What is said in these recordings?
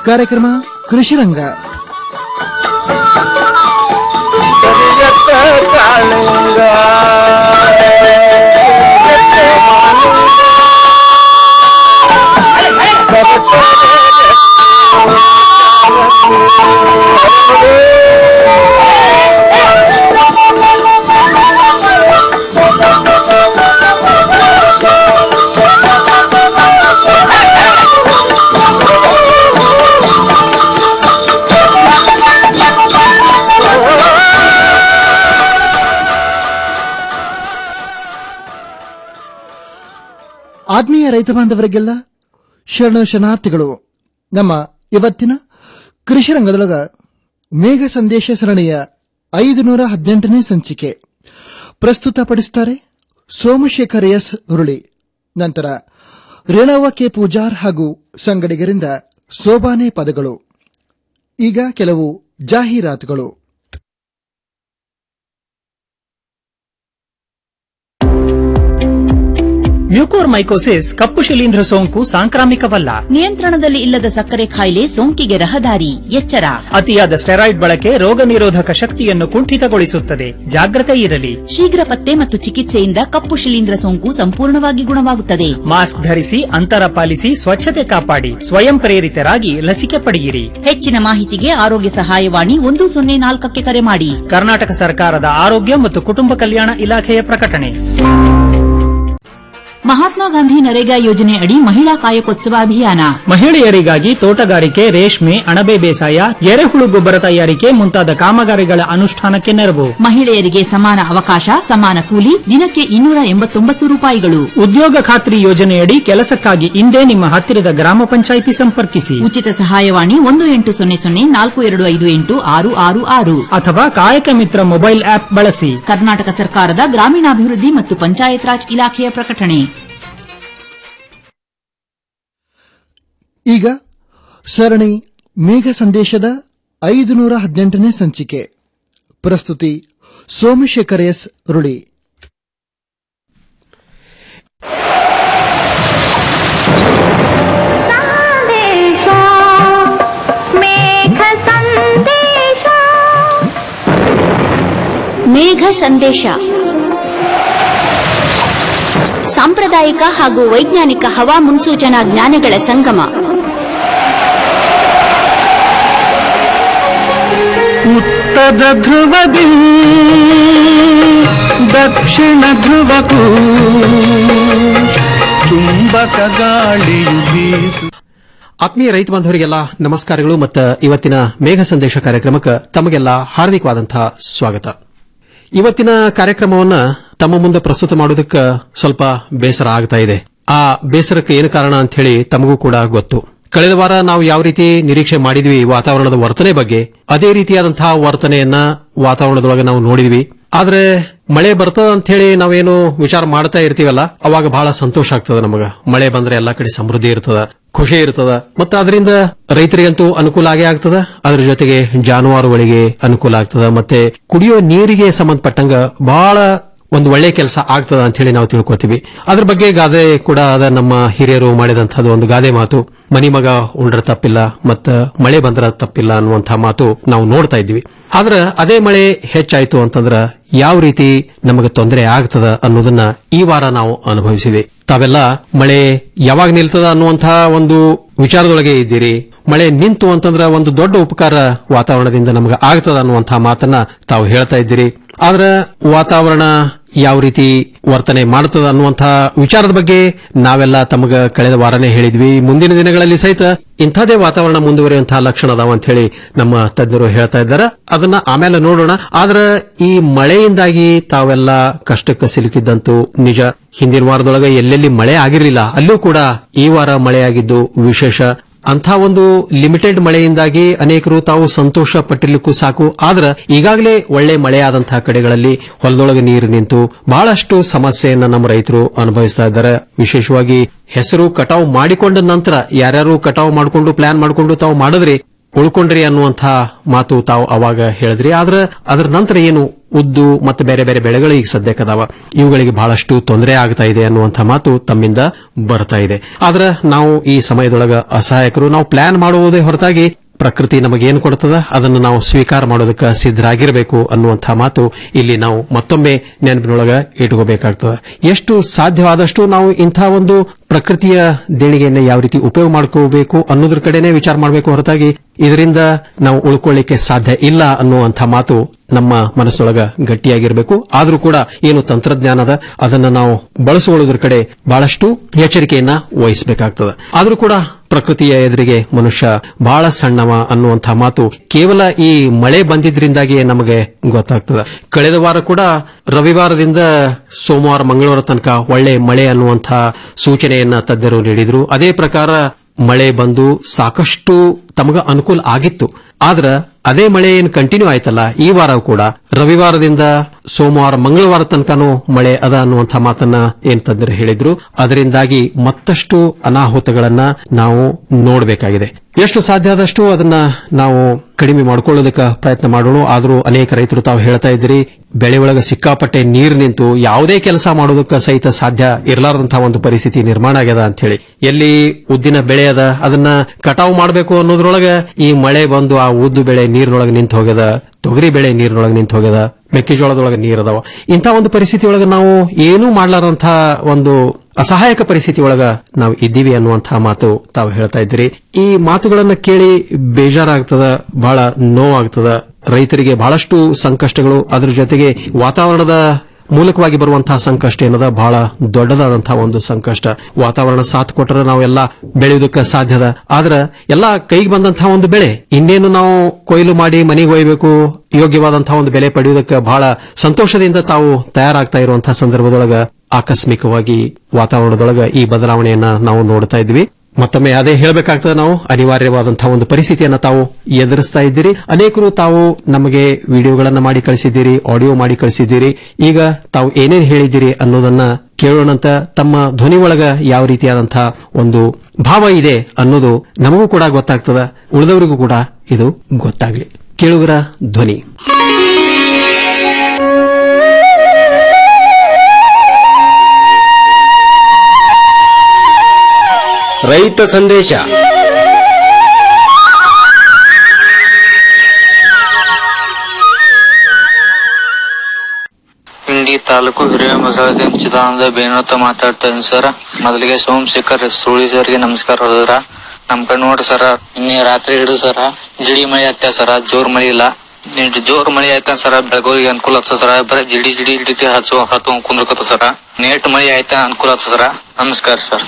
ಕಾರ್ಯಕ್ರಮ ಕೃಷಿ ರಂಗ ಆತ್ಮೀಯ ರೈತ ಬಾಂಧವರಿಗೆಲ್ಲ ಶರಣ ಶರಣಾರ್ಥಿಗಳು ನಮ್ಮ ಇವತ್ತಿನ ಕೃಷಿ ರಂಗದೊಳಗ ಮೇಘ ಸಂದೇಶ ಸರಣಿಯ ಐದು ನೂರ ಹದಿನೆಂಟನೇ ಸಂಚಿಕೆ ಪ್ರಸ್ತುತಪಡಿಸುತ್ತಾರೆ ಸೋಮಶೇಖರ್ ಎಸ್ ಹುರುಳಿ ನಂತರ ರೇಣವ ಕೆ ಪೂಜಾರ್ ಹಾಗೂ ಸಂಗಡಿಗರಿಂದ ಸೋಬಾನೆ ಪದಗಳು ಈಗ ಕೆಲವು ಜಾಹೀರಾತುಗಳು ಮ್ಯೂಕೋರ್ಮೈಕೋಸಿಸ್ ಕಪ್ಪು ಶಿಲೀಂಧ್ರ ಸೋಂಕು ಸಾಂಕ್ರಾಮಿಕವಲ್ಲ ನಿಯಂತ್ರಣದಲ್ಲಿ ಇಲ್ಲದ ಸಕ್ಕರೆ ಕಾಯಿಲೆ ಸೋಂಕಿಗೆ ರಹದಾರಿ ಎಚ್ಚರ ಅತಿಯಾದ ಸ್ಟೆರಾಯ್ಡ್ ಬಳಕೆ ರೋಗ ನಿರೋಧಕ ಶಕ್ತಿಯನ್ನು ಕುಂಠಿತಗೊಳಿಸುತ್ತದೆ ಜಾಗ್ರತೆ ಇರಲಿ ಶೀಘ್ರ ಪತ್ತೆ ಮತ್ತು ಚಿಕಿತ್ಸೆಯಿಂದ ಕಪ್ಪು ಶಿಲೀಂಧ್ರ ಸೋಂಕು ಸಂಪೂರ್ಣವಾಗಿ ಗುಣವಾಗುತ್ತದೆ ಮಾಸ್ಕ್ ಧರಿಸಿ ಅಂತರ ಪಾಲಿಸಿ ಸ್ವಚ್ಛತೆ ಕಾಪಾಡಿ ಸ್ವಯಂ ಪ್ರೇರಿತರಾಗಿ ಲಸಿಕೆ ಪಡೆಯಿರಿ ಹೆಚ್ಚಿನ ಮಾಹಿತಿಗೆ ಆರೋಗ್ಯ ಸಹಾಯವಾಣಿ ಒಂದು ಸೊನ್ನೆ ನಾಲ್ಕಕ್ಕೆ ಕರೆ ಮಾಡಿ ಕರ್ನಾಟಕ ಸರ್ಕಾರದ ಆರೋಗ್ಯ ಮತ್ತು ಕುಟುಂಬ ಕಲ್ಯಾಣ ಇಲಾಖೆಯ ಪ್ರಕಟಣೆ ಮಹಾತ್ಮ ಗಾಂಧಿ ನರೇಗಾ ಯೋಜನೆ ಅಡಿ ಮಹಿಳಾ ಕಾಯಕೋತ್ಸವ ಅಭಿಯಾನ ಮಹಿಳೆಯರಿಗಾಗಿ ತೋಟಗಾರಿಕೆ ರೇಷ್ಮೆ ಅಣಬೆ ಬೇಸಾಯ ಎರೆಹುಳು ಗೊಬ್ಬರ ತಯಾರಿಕೆ ಮುಂತಾದ ಕಾಮಗಾರಿಗಳ ಅನುಷ್ಠಾನಕ್ಕೆ ನೆರವು ಮಹಿಳೆಯರಿಗೆ ಸಮಾನ ಅವಕಾಶ ಸಮಾನ ಕೂಲಿ ದಿನಕ್ಕೆ ಇನ್ನೂರ ಎಂಬತ್ತೊಂಬತ್ತು ರೂಪಾಯಿಗಳು ಉದ್ಯೋಗ ಖಾತ್ರಿ ಯೋಜನೆಯಡಿ ಕೆಲಸಕ್ಕಾಗಿ ಇಂದೇ ನಿಮ್ಮ ಹತ್ತಿರದ ಗ್ರಾಮ ಪಂಚಾಯಿತಿ ಸಂಪರ್ಕಿಸಿ ಉಚಿತ ಸಹಾಯವಾಣಿ ಒಂದು ಎಂಟು ಸೊನ್ನೆ ಸೊನ್ನೆ ನಾಲ್ಕು ಎರಡು ಐದು ಎಂಟು ಆರು ಆರು ಆರು ಅಥವಾ ಕಾಯಕ ಮಿತ್ರ ಮೊಬೈಲ್ ಆಪ್ ಬಳಸಿ ಕರ್ನಾಟಕ ಸರ್ಕಾರದ ಗ್ರಾಮೀಣಾಭಿವೃದ್ಧಿ ಮತ್ತು ಪಂಚಾಯತ್ ರಾಜ್ ಇಲಾಖೆಯ ಪ್ರಕಟಣೆ ಈಗ ಸರಣಿ ಮೇಘ ಸಂದೇಶದ ಐದು ನೂರ ಹದಿನೆಂಟನೇ ಸಂಚಿಕೆ ಪ್ರಸ್ತುತಿ ಸೋಮಶೇಖರ್ ಎಸ್ ರುಳಿ ಸಂದೇಶ ಮೇಘ ಸಂದೇಶ ಮೇಘ ಸಂದೇಶ ಸಾಂಪ್ರದಾಯಿಕ ಹಾಗೂ ವೈಜ್ಞಾನಿಕ ಹವಾ ಮುನ್ಸೂಚನಾ ಜ್ಞಾನಗಳ ಸಂಗಮ ಉತ್ತರ ಧ್ರುವದಿ ದಕ್ಷಿಣ ಧ್ರುವಕ್ಕೂ ಚುಂಬಕ ಗಾಳಿಯು ಬೀಸು ಆತ್ಮೀಯ ರೈತ ಬಾಂಧವರಿಗೆಲ್ಲ ನಮಸ್ಕಾರಗಳು ಮತ್ತು ಇವತ್ತಿನ ಮೇಘ ಸಂದೇಶ ಕಾರ್ಯಕ್ರಮಕ್ಕೆ ತಮಗೆಲ್ಲ ಹಾರ್ದಿಕವಾದಂತಹ ಸ್ವಾಗತ ಇವತ್ತಿನ ಕಾರ್ಯಕ್ರಮವನ್ನ ತಮ್ಮ ಮುಂದೆ ಪ್ರಸ್ತುತ ಮಾಡೋದಕ್ಕೆ ಸ್ವಲ್ಪ ಬೇಸರ ಆಗ್ತಾ ಇದೆ ಆ ಬೇಸರಕ್ಕೆ ಏನು ಕಾರಣ ಅಂತ ಹೇಳಿ ತಮಗೂ ಕೂಡ ಗೊತ್ತು ಕಳೆದ ವಾರ ನಾವು ಯಾವ ರೀತಿ ನಿರೀಕ್ಷೆ ಮಾಡಿದ್ವಿ ವಾತಾವರಣದ ವರ್ತನೆ ಬಗ್ಗೆ ಅದೇ ರೀತಿಯಾದಂತಹ ವರ್ತನೆಯನ್ನ ವಾತಾವರಣದೊಳಗೆ ನಾವು ನೋಡಿದ್ವಿ ಆದ್ರೆ ಮಳೆ ಬರ್ತದ ಅಂತ ಹೇಳಿ ನಾವೇನು ವಿಚಾರ ಮಾಡ್ತಾ ಇರ್ತೀವಲ್ಲ ಅವಾಗ ಬಹಳ ಸಂತೋಷ ಆಗ್ತದ ನಮಗ ಮಳೆ ಬಂದ್ರೆ ಎಲ್ಲಾ ಕಡೆ ಸಮೃದ್ಧಿ ಇರ್ತದ ಖುಷಿ ಇರ್ತದ ಮತ್ತೆ ಅದರಿಂದ ರೈತರಿಗಂತೂ ಅನುಕೂಲ ಆಗೇ ಆಗ್ತದ ಅದ್ರ ಜೊತೆಗೆ ಜಾನುವಾರುಗಳಿಗೆ ಅನುಕೂಲ ಆಗ್ತದ ಮತ್ತೆ ಕುಡಿಯೋ ನೀರಿಗೆ ಸಂಬಂಧಪಟ್ಟಂಗ ಬಹಳ ಒಂದು ಒಳ್ಳೆ ಕೆಲಸ ಆಗ್ತದ ಅಂತ ಹೇಳಿ ನಾವು ತಿಳ್ಕೊತೀವಿ ಅದ್ರ ಬಗ್ಗೆ ಗಾದೆ ಕೂಡ ಅದ ನಮ್ಮ ಹಿರಿಯರು ಮಾಡಿದಂತಹದ್ದು ಒಂದು ಗಾದೆ ಮಾತು ಮನಿ ಮಗ ಉಂಡ್ರ ತಪ್ಪಿಲ್ಲ ಮತ್ತ ಮಳೆ ಬಂದ್ರ ತಪ್ಪಿಲ್ಲ ಅನ್ನುವಂತಹ ಮಾತು ನಾವು ನೋಡ್ತಾ ಇದ್ವಿ ಆದ್ರ ಅದೇ ಮಳೆ ಹೆಚ್ಚಾಯ್ತು ಅಂತಂದ್ರ ಯಾವ ರೀತಿ ನಮಗೆ ತೊಂದರೆ ಆಗ್ತದ ಅನ್ನೋದನ್ನ ಈ ವಾರ ನಾವು ಅನುಭವಿಸಿದೆ ತಾವೆಲ್ಲ ಮಳೆ ಯಾವಾಗ ನಿಲ್ತದ ಅನ್ನುವಂತಹ ಒಂದು ವಿಚಾರದೊಳಗೆ ಇದ್ದೀರಿ ಮಳೆ ನಿಂತು ಅಂತಂದ್ರ ಒಂದು ದೊಡ್ಡ ಉಪಕಾರ ವಾತಾವರಣದಿಂದ ನಮಗೆ ಆಗ್ತದ ಅನ್ನುವಂತಹ ಮಾತನ್ನ ತಾವು ಹೇಳ್ತಾ ಇದ್ದೀರಿ ಆದ್ರ ವಾತಾವರಣ ಯಾವ ರೀತಿ ವರ್ತನೆ ಮಾಡ್ತದ ಅನ್ನುವಂತಹ ವಿಚಾರದ ಬಗ್ಗೆ ನಾವೆಲ್ಲ ತಮಗ ಕಳೆದ ವಾರನೇ ಹೇಳಿದ್ವಿ ಮುಂದಿನ ದಿನಗಳಲ್ಲಿ ಸಹಿತ ಇಂಥದೇ ವಾತಾವರಣ ಮುಂದುವರಿಯುವಂತಹ ಲಕ್ಷಣ ಅದಾವ ಅಂತ ಹೇಳಿ ನಮ್ಮ ತಜ್ಞರು ಹೇಳ್ತಾ ಇದ್ದಾರೆ ಅದನ್ನ ಆಮೇಲೆ ನೋಡೋಣ ಆದ್ರ ಈ ಮಳೆಯಿಂದಾಗಿ ತಾವೆಲ್ಲ ಕಷ್ಟಕ್ಕೆ ಸಿಲುಕಿದ್ದಂತೂ ನಿಜ ಹಿಂದಿನ ವಾರದೊಳಗೆ ಎಲ್ಲೆಲ್ಲಿ ಮಳೆ ಆಗಿರಲಿಲ್ಲ ಅಲ್ಲೂ ಕೂಡ ಈ ವಾರ ಮಳೆಯಾಗಿದ್ದು ವಿಶೇಷ ಅಂಥ ಒಂದು ಲಿಮಿಟೆಡ್ ಮಳೆಯಿಂದಾಗಿ ಅನೇಕರು ತಾವು ಸಂತೋಷ ಪಟ್ಟಿರ್ಲಿಕ್ಕೂ ಸಾಕು ಆದ್ರೆ ಈಗಾಗಲೇ ಒಳ್ಳೆ ಮಳೆಯಾದಂತಹ ಕಡೆಗಳಲ್ಲಿ ಹೊಲದೊಳಗೆ ನೀರು ನಿಂತು ಬಹಳಷ್ಟು ಸಮಸ್ಯೆಯನ್ನ ನಮ್ಮ ರೈತರು ಅನುಭವಿಸ್ತಾ ಇದ್ದಾರೆ ವಿಶೇಷವಾಗಿ ಹೆಸರು ಕಟಾವು ಮಾಡಿಕೊಂಡ ನಂತರ ಯಾರ್ಯಾರು ಕಟಾವು ಮಾಡಿಕೊಂಡು ಪ್ಲಾನ್ ಮಾಡಿಕೊಂಡು ತಾವು ಮಾಡಿದ್ರಿ ಉಳ್ಕೊಂಡ್ರಿ ಅನ್ನುವಂಥ ಮಾತು ತಾವು ಅವಾಗ ಹೇಳಿದ್ರಿ ಆದ್ರೆ ಅದರ ನಂತರ ಏನು ಉದ್ದು ಮತ್ತೆ ಬೇರೆ ಬೇರೆ ಬೆಳೆಗಳು ಈಗ ಸದ್ಯಕ್ಕದಾವ ಇವುಗಳಿಗೆ ಬಹಳಷ್ಟು ತೊಂದರೆ ಆಗ್ತಾ ಇದೆ ಅನ್ನುವಂಥ ಮಾತು ತಮ್ಮಿಂದ ಬರ್ತಾ ಇದೆ ಆದ್ರೆ ನಾವು ಈ ಸಮಯದೊಳಗ ಅಸಹಾಯಕರು ನಾವು ಪ್ಲಾನ್ ಮಾಡುವುದೇ ಹೊರತಾಗಿ ಪ್ರಕೃತಿ ನಮಗೇನು ಕೊಡ್ತದ ಅದನ್ನು ನಾವು ಸ್ವೀಕಾರ ಮಾಡೋದಕ್ಕೆ ಸಿದ್ಧರಾಗಿರಬೇಕು ಅನ್ನುವಂಥ ಮಾತು ಇಲ್ಲಿ ನಾವು ಮತ್ತೊಮ್ಮೆ ನೆನಪಿನೊಳಗ ಇಟ್ಕೋಬೇಕಾಗ್ತದೆ ಎಷ್ಟು ಸಾಧ್ಯವಾದಷ್ಟು ನಾವು ಇಂಥ ಒಂದು ಪ್ರಕೃತಿಯ ದೇಣಿಗೆಯನ್ನು ಯಾವ ರೀತಿ ಉಪಯೋಗ ಮಾಡ್ಕೋಬೇಕು ಅನ್ನೋದ್ರ ಕಡೆನೆ ವಿಚಾರ ಮಾಡಬೇಕು ಹೊರತಾಗಿ ಇದರಿಂದ ನಾವು ಉಳ್ಕೊಳ್ಳಿಕ್ಕೆ ಸಾಧ್ಯ ಇಲ್ಲ ಅನ್ನುವಂಥ ಮಾತು ನಮ್ಮ ಮನಸ್ಸೊಳಗ ಗಟ್ಟಿಯಾಗಿರಬೇಕು ಆದ್ರೂ ಕೂಡ ಏನು ತಂತ್ರಜ್ಞಾನದ ಅದನ್ನ ನಾವು ಬಳಸಿಕೊಳ್ಳೋದ್ರ ಕಡೆ ಬಹಳಷ್ಟು ಎಚ್ಚರಿಕೆಯನ್ನ ವಹಿಸಬೇಕಾಗ್ತದೆ ಆದ್ರೂ ಕೂಡ ಪ್ರಕೃತಿಯ ಎದುರಿಗೆ ಮನುಷ್ಯ ಬಹಳ ಸಣ್ಣವ ಅನ್ನುವಂಥ ಮಾತು ಕೇವಲ ಈ ಮಳೆ ಬಂದಿದ್ರಿಂದಾಗಿ ನಮಗೆ ಗೊತ್ತಾಗ್ತದೆ ಕಳೆದ ವಾರ ಕೂಡ ರವಿವಾರದಿಂದ ಸೋಮವಾರ ಮಂಗಳವಾರ ತನಕ ಒಳ್ಳೆ ಮಳೆ ಅನ್ನುವಂಥ ಸೂಚನೆಯನ್ನ ತಜ್ಞರು ನೀಡಿದ್ರು ಅದೇ ಪ್ರಕಾರ ಮಳೆ ಬಂದು ಸಾಕಷ್ಟು ತಮಗ ಅನುಕೂಲ ಆಗಿತ್ತು ಆದ್ರ ಅದೇ ಮಳೆ ಏನು ಕಂಟಿನ್ಯೂ ಆಯ್ತಲ್ಲ ಈ ವಾರ ಕೂಡ ರವಿವಾರದಿಂದ ಸೋಮವಾರ ಮಂಗಳವಾರ ತನಕನೂ ಮಳೆ ಅದ ಅನ್ನುವಂಥ ಮಾತನ್ನ ಏನ್ ತಜ್ಞರು ಹೇಳಿದ್ರು ಅದರಿಂದಾಗಿ ಮತ್ತಷ್ಟು ಅನಾಹುತಗಳನ್ನ ನಾವು ನೋಡಬೇಕಾಗಿದೆ ಎಷ್ಟು ಸಾಧ್ಯ ಆದಷ್ಟು ಅದನ್ನ ನಾವು ಕಡಿಮೆ ಮಾಡ್ಕೊಳ್ಳೋದಕ್ಕೆ ಪ್ರಯತ್ನ ಮಾಡೋಣ ಆದರೂ ಅನೇಕ ರೈತರು ತಾವು ಹೇಳ್ತಾ ಇದ್ರಿ ಬೆಳೆ ಒಳಗ ಸಿಕ್ಕಾಪಟ್ಟೆ ನೀರು ನಿಂತು ಯಾವುದೇ ಕೆಲಸ ಮಾಡೋದಕ್ಕೆ ಸಹಿತ ಸಾಧ್ಯ ಇರಲಾರದಂತಹ ಒಂದು ಪರಿಸ್ಥಿತಿ ನಿರ್ಮಾಣ ಆಗ್ಯದ ಅಂತ ಹೇಳಿ ಎಲ್ಲಿ ಉದ್ದಿನ ಬೆಳೆ ಅದ ಅದನ್ನ ಕಟಾವು ಮಾಡಬೇಕು ಅನ್ನೋದ್ರೊಳಗ ಈ ಮಳೆ ಬಂದು ಆ ಉದ್ದು ಬೆಳೆ ನೀರಿನೊಳಗೆ ನಿಂತು ಹೋಗ್ಯದ ತೊಗರಿ ಬೆಳೆ ನೀರಿನೊಳಗೆ ನಿಂತು ಹೋಗ್ಯದ ಮೆಕ್ಕೆಜೋಳದೊಳಗೆ ನೀರದವ ಇಂಥ ಒಂದು ಪರಿಸ್ಥಿತಿ ಒಳಗ ನಾವು ಏನೂ ಮಾಡ್ಲಾರಂತ ಒಂದು ಅಸಹಾಯಕ ಪರಿಸ್ಥಿತಿ ಒಳಗ ನಾವು ಇದ್ದೀವಿ ಅನ್ನುವಂತಹ ಮಾತು ತಾವು ಹೇಳ್ತಾ ಇದ್ದೀರಿ ಈ ಮಾತುಗಳನ್ನ ಕೇಳಿ ಬೇಜಾರಾಗ್ತದ ಬಹಳ ನೋವಾಗ್ತದ ರೈತರಿಗೆ ಬಹಳಷ್ಟು ಸಂಕಷ್ಟಗಳು ಅದರ ಜೊತೆಗೆ ವಾತಾವರಣದ ಮೂಲಕವಾಗಿ ಬರುವಂತಹ ಸಂಕಷ್ಟ ಏನದ ಬಹಳ ದೊಡ್ಡದಾದಂತಹ ಒಂದು ಸಂಕಷ್ಟ ವಾತಾವರಣ ಸಾಥ್ ಕೊಟ್ಟರೆ ನಾವೆಲ್ಲ ಬೆಳೆಯುವುದಕ್ಕೆ ಸಾಧ್ಯದ ಆದ್ರೆ ಎಲ್ಲ ಕೈಗೆ ಬಂದಂತಹ ಒಂದು ಬೆಳೆ ಇನ್ನೇನು ನಾವು ಕೊಯ್ಲು ಮಾಡಿ ಮನೆಗೆ ಒಯ್ಯಬೇಕು ಯೋಗ್ಯವಾದಂತಹ ಒಂದು ಬೆಲೆ ಪಡೆಯುವುದಕ್ಕೆ ಬಹಳ ಸಂತೋಷದಿಂದ ತಾವು ತಯಾರಾಗ್ತಾ ಇರುವಂತಹ ಸಂದರ್ಭದೊಳಗ ಆಕಸ್ಮಿಕವಾಗಿ ವಾತಾವರಣದೊಳಗ ಈ ಬದಲಾವಣೆಯನ್ನ ನಾವು ನೋಡ್ತಾ ಇದ್ವಿ ಮತ್ತೊಮ್ಮೆ ಅದೇ ಹೇಳಬೇಕಾಗ್ತದೆ ನಾವು ಅನಿವಾರ್ಯವಾದಂತಹ ಒಂದು ಪರಿಸ್ಥಿತಿಯನ್ನ ತಾವು ಎದುರಿಸ್ತಾ ಇದ್ದೀರಿ ಅನೇಕರು ತಾವು ನಮಗೆ ವಿಡಿಯೋಗಳನ್ನ ಮಾಡಿ ಕಳಿಸಿದ್ದೀರಿ ಆಡಿಯೋ ಮಾಡಿ ಕಳಿಸಿದ್ದೀರಿ ಈಗ ತಾವು ಏನೇನ್ ಹೇಳಿದ್ದೀರಿ ಅನ್ನೋದನ್ನ ಕೇಳೋಣಂತ ತಮ್ಮ ಧ್ವನಿ ಒಳಗ ಯಾವ ರೀತಿಯಾದಂತಹ ಒಂದು ಭಾವ ಇದೆ ಅನ್ನೋದು ನಮಗೂ ಕೂಡ ಗೊತ್ತಾಗ್ತದ ಉಳಿದವರಿಗೂ ಕೂಡ ಇದು ಗೊತ್ತಾಗ್ಲಿ ಕೇಳುಗರ ಧ್ವನಿ ರೈತ ಸಂದೇಶ ಇಂಡಿ ತಾಲೂಕು ಹಿರಿಯ ಮಸಾಲದಿಂದ ಚಿದಾನಂದ ಬೇಣತ್ತ ಮಾತಾಡ್ತಾ ಇದ್ದೀನಿ ಸರ್ ಮೊದಲಿಗೆ ಸೋಮಶೇಖರ್ ಸುಳಿ ಸರ್ಗೆ ನಮಸ್ಕಾರ ಹೋದ್ರ ನಮ್ ಕಡೆ ನೋಡ್ರಿ ಸರ ನಿನ್ನೆ ರಾತ್ರಿ ಹಿಡಿದು ಸರ ಜಿಡಿ ಮಳೆ ಆಗ್ತಾ ಸರ ಜೋರ್ ಮಳಿ ಇಲ್ಲ ನಿನ್ನೆ ಜೋರ್ ಮಳಿ ಆಯ್ತಾ ಸರ ಬೆಳಗೋರಿಗೆ ಅನುಕೂಲ ಆಗ್ತದ ಸರ ಬರೀ ಜಿಡಿ ಜಿಡಿ ಜಿಡಿ ಹಚ್ಚು ಹತ್ತು ಕುಂದ್ರಕತ್ತ ಸರ ನೇಟ್ ಮಳಿ ಆಯ್ತಾ ಅನುಕೂಲ ಆಗ್ತದ ಸರ ನಮಸ್ಕಾರ ಸರ್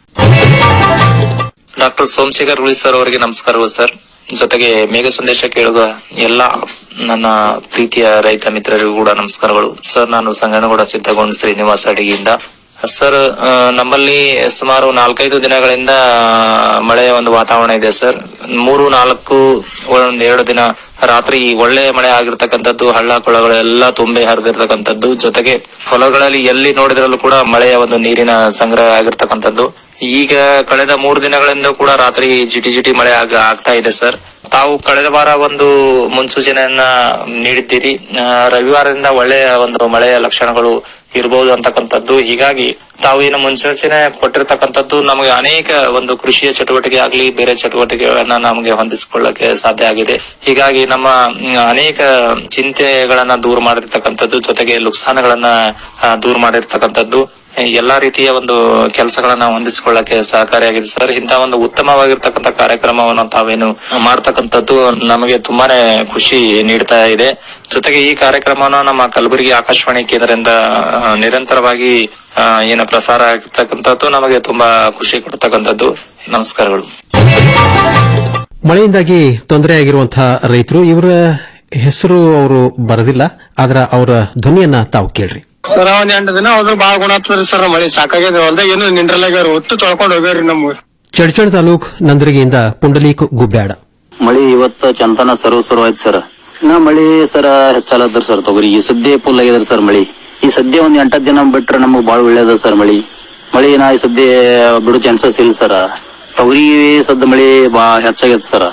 ಡಾಕ್ಟರ್ ಸೋಮಶೇಖರ್ ಉಳಿ ಸರ್ ಅವರಿಗೆ ನಮಸ್ಕಾರಗಳು ಸರ್ ಜೊತೆಗೆ ಮೇಘ ಸಂದೇಶ ಕೇಳುವ ಎಲ್ಲ ನನ್ನ ಪ್ರೀತಿಯ ರೈತ ಮಿತ್ರರಿಗೂ ಕೂಡ ನಮಸ್ಕಾರಗಳು ಸರ್ ನಾನು ಸಂಗನಗೌಡ ಸಿದ್ದಗೊಂಡ ಶ್ರೀನಿವಾಸ ಅಡಿಗೆಯಿಂದ ಸರ್ ಆ, ನಮ್ಮಲ್ಲಿ ಸುಮಾರು ನಾಲ್ಕೈದು ದಿನಗಳಿಂದ ಆ, ಮಳೆಯ ಒಂದು ವಾತಾವರಣ ಇದೆ ಸರ್ ಮೂರು ನಾಲ್ಕು ಒಂದ್ ಎರಡು ದಿನ ರಾತ್ರಿ ಒಳ್ಳೆ ಮಳೆ ಆಗಿರ್ತಕ್ಕಂಥದ್ದು ಹಳ್ಳ ಕೊಳ್ಳಗಳು ಎಲ್ಲ ತುಂಬಿ ಹರಿದಿರ್ತಕ್ಕಂಥದ್ದು ಜೊತೆಗೆ ಹೊಲಗಳಲ್ಲಿ ಎಲ್ಲಿ ನೋಡಿದ್ರಲ್ಲೂ ಕೂಡ ಮಳೆಯ ಒಂದು ನೀರಿನ ಸಂಗ್ರಹ ಆಗಿರ್ತಕ್ಕಂಥದ್ದು ಈಗ ಕಳೆದ ಮೂರು ದಿನಗಳಿಂದ ಕೂಡ ರಾತ್ರಿ ಜಿಟಿ ಜಿಟಿ ಮಳೆ ಆಗ ಆಗ್ತಾ ಇದೆ ಸರ್ ತಾವು ಕಳೆದ ವಾರ ಒಂದು ಮುನ್ಸೂಚನೆಯನ್ನ ನೀಡಿದ್ದೀರಿ ಆ, ರವಿವಾರದಿಂದ ಒಳ್ಳೆಯ ಒಂದು ಮಳೆಯ ಲಕ್ಷಣಗಳು ಇರಬಹುದು ಅಂತಕ್ಕಂಥದ್ದು ಹೀಗಾಗಿ ತಾವು ಏನು ಮುನ್ಸೂಚನೆ ಕೊಟ್ಟಿರ್ತಕ್ಕಂಥದ್ದು ನಮಗೆ ಅನೇಕ ಒಂದು ಕೃಷಿಯ ಚಟುವಟಿಕೆ ಆಗ್ಲಿ ಬೇರೆ ಚಟುವಟಿಕೆಗಳನ್ನ ನಮಗೆ ಹೊಂದಿಸಿಕೊಳ್ಳಕ್ಕೆ ಸಾಧ್ಯ ಆಗಿದೆ ಹೀಗಾಗಿ ನಮ್ಮ ಮ್, ಅನೇಕ ಚಿಂತೆಗಳನ್ನ ದೂರ ಮಾಡಿರ್ತಕ್ಕಂಥದ್ದು ಜೊತೆಗೆ ಲುಕ್ಸಾನಗಳನ್ನ ಆ, ದೂರ ಮಾಡಿರ್ತಕ್ಕಂಥದ್ದು ಎಲ್ಲಾ ರೀತಿಯ ಒಂದು ಕೆಲಸಗಳನ್ನ ಹೊಂದಿಸಿಕೊಳ್ಳಕ್ಕೆ ಸಹಕಾರಿಯಾಗಿದೆ ಸರ್ ಇಂತಹ ಒಂದು ಉತ್ತಮವಾಗಿರ್ತಕ್ಕಂಥ ಕಾರ್ಯಕ್ರಮವನ್ನು ತಾವೇನು ಮಾಡ್ತಕ್ಕಂಥದ್ದು ನಮಗೆ ತುಂಬಾನೇ ಖುಷಿ ನೀಡ್ತಾ ಇದೆ ಜೊತೆಗೆ ಈ ಕಾರ್ಯಕ್ರಮವನ್ನು ನಮ್ಮ ಕಲಬುರಗಿ ಆಕಾಶವಾಣಿ ಕೇಂದ್ರದಿಂದ ಆ, ನಿರಂತರವಾಗಿ ಆ, ಏನು ಪ್ರಸಾರ ಆಗಿರ್ತಕ್ಕಂಥದ್ದು ನಮಗೆ ತುಂಬಾ ಖುಷಿ ಕೊಡ್ತಕ್ಕಂಥದ್ದು ನಮಸ್ಕಾರಗಳು ಮಳೆಯಿಂದಾಗಿ ತೊಂದರೆಯಾಗಿರುವಂತಹ ರೈತರು ಇವರ ಹೆಸರು ಅವರು ಬರದಿಲ್ಲ ಆದ್ರ ಅವರ ಧ್ವನಿಯನ್ನ ತಾವು ಕೇಳ್ರಿ ಸರ್ ಒಂದ್ ಎಂಟು ದಿನ ಹೋದ್ರ ಬಾಳ ಗುಣ ಆಗ್ತದ್ರಿ ಸರ್ ಮಳಿ ಸಾಕಾಗ್ಯದ ಹೊಲ್ದಾಗ ಏನು ನಿಂಡ್ರಲಾಗ್ಯಾರ ಒಟ್ಟು ತೊಳ್ಕೊಂಡ್ ಹೋಗ್ಯಾರಿ ನಮ್ಮ ಚಡ್ಚಣ್ ತಾಲೂಕ್ ನಂದರಗಿಯಿಂದ ಪುಂಡಲೀಕ್ ಗುಬ್ಬ್ಯಾಡ ಮಳಿ ಇವತ್ತ ಚಂತನ ಸರ್ವ ಸರ್ವ ಆಯ್ತು ಸರ್ ಇನ್ನ ಮಳಿ ಸರ ಹೆಚ್ಚಾಲದ್ರಿ ಸರ್ ತೊಗರಿ ಈ ಸದ್ಯ ಫುಲ್ ಆಗ್ಯದ್ರಿ ಸರ್ ಮಳಿ ಈ ಸದ್ಯ ಒಂದ್ ಎಂಟತ್ತು ದಿನ ಬಿಟ್ರೆ ನಮಗ್ ಬಾಳ ಒಳ್ಳೇದ ಸರ್ ಮಳಿ ಮಳಿ ನಾ ಈ ಸದ್ಯ ಬಿಡು ಚಾನ್ಸಸ್ ಇಲ್ಲ ಸರ್ ತೊಗರಿ ಸದ್ದ ಮಳಿ ಬಾ ಹೆಚ್ಚಾಗ್ಯದ ಸರ್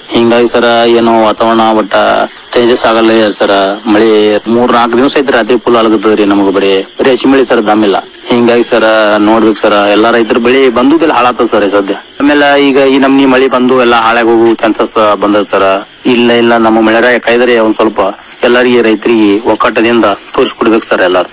ಹಿಂಗಾಗಿ ಸರ ಏನೋ ವಾತಾವರಣ ಒಟ್ಟ ಚೇಂಜಸ್ ಆಗಲ್ಲ ಸರ ಮಳಿ ಮೂರ್ ನಾಲ್ಕು ದಿವಸ ಐತ್ರಿ ರಾತ್ರಿ ಫುಲ್ ಅಳಗತ್ತದ್ರಿ ನಮಗ ಬರೀ ಬರೀ ಹಸಿ ಮಳಿ ಸರ್ ದಮ್ಮಿಲ್ಲ ಹಿಂಗಾಗಿ ಸರ ನೋಡ್ಬೇಕು ಸರ ಎಲ್ಲಾ ರೈತರ ಬೆಳಿ ಬಂದುದೆಲ್ಲ ಹಾಳಾತದ ಸರ್ ಸದ್ಯ ಆಮೇಲೆ ಈಗ ಈ ನಮ್ನಿ ಮಳಿ ಬಂದು ಎಲ್ಲಾ ಹಾಳಾಗಿ ಹೋಗು ಚಾನ್ಸಸ್ ಬಂದದ ಸರ ಇಲ್ಲ ಇಲ್ಲ ನಮ್ಮ ಮಳೆರಾಯ ಕಾಯ್ದರೆ ಒಂದ್ ಸ್ವಲ್ಪ ಎಲ್ಲರಿಗೆ ರೈತರಿಗೆ ಒಕ್ಕಟ್ಟದಿಂದ ತೋರಿಸ್ಕೊಡ್ಬೇಕು ಸರ್ ಎಲ್ಲಾರು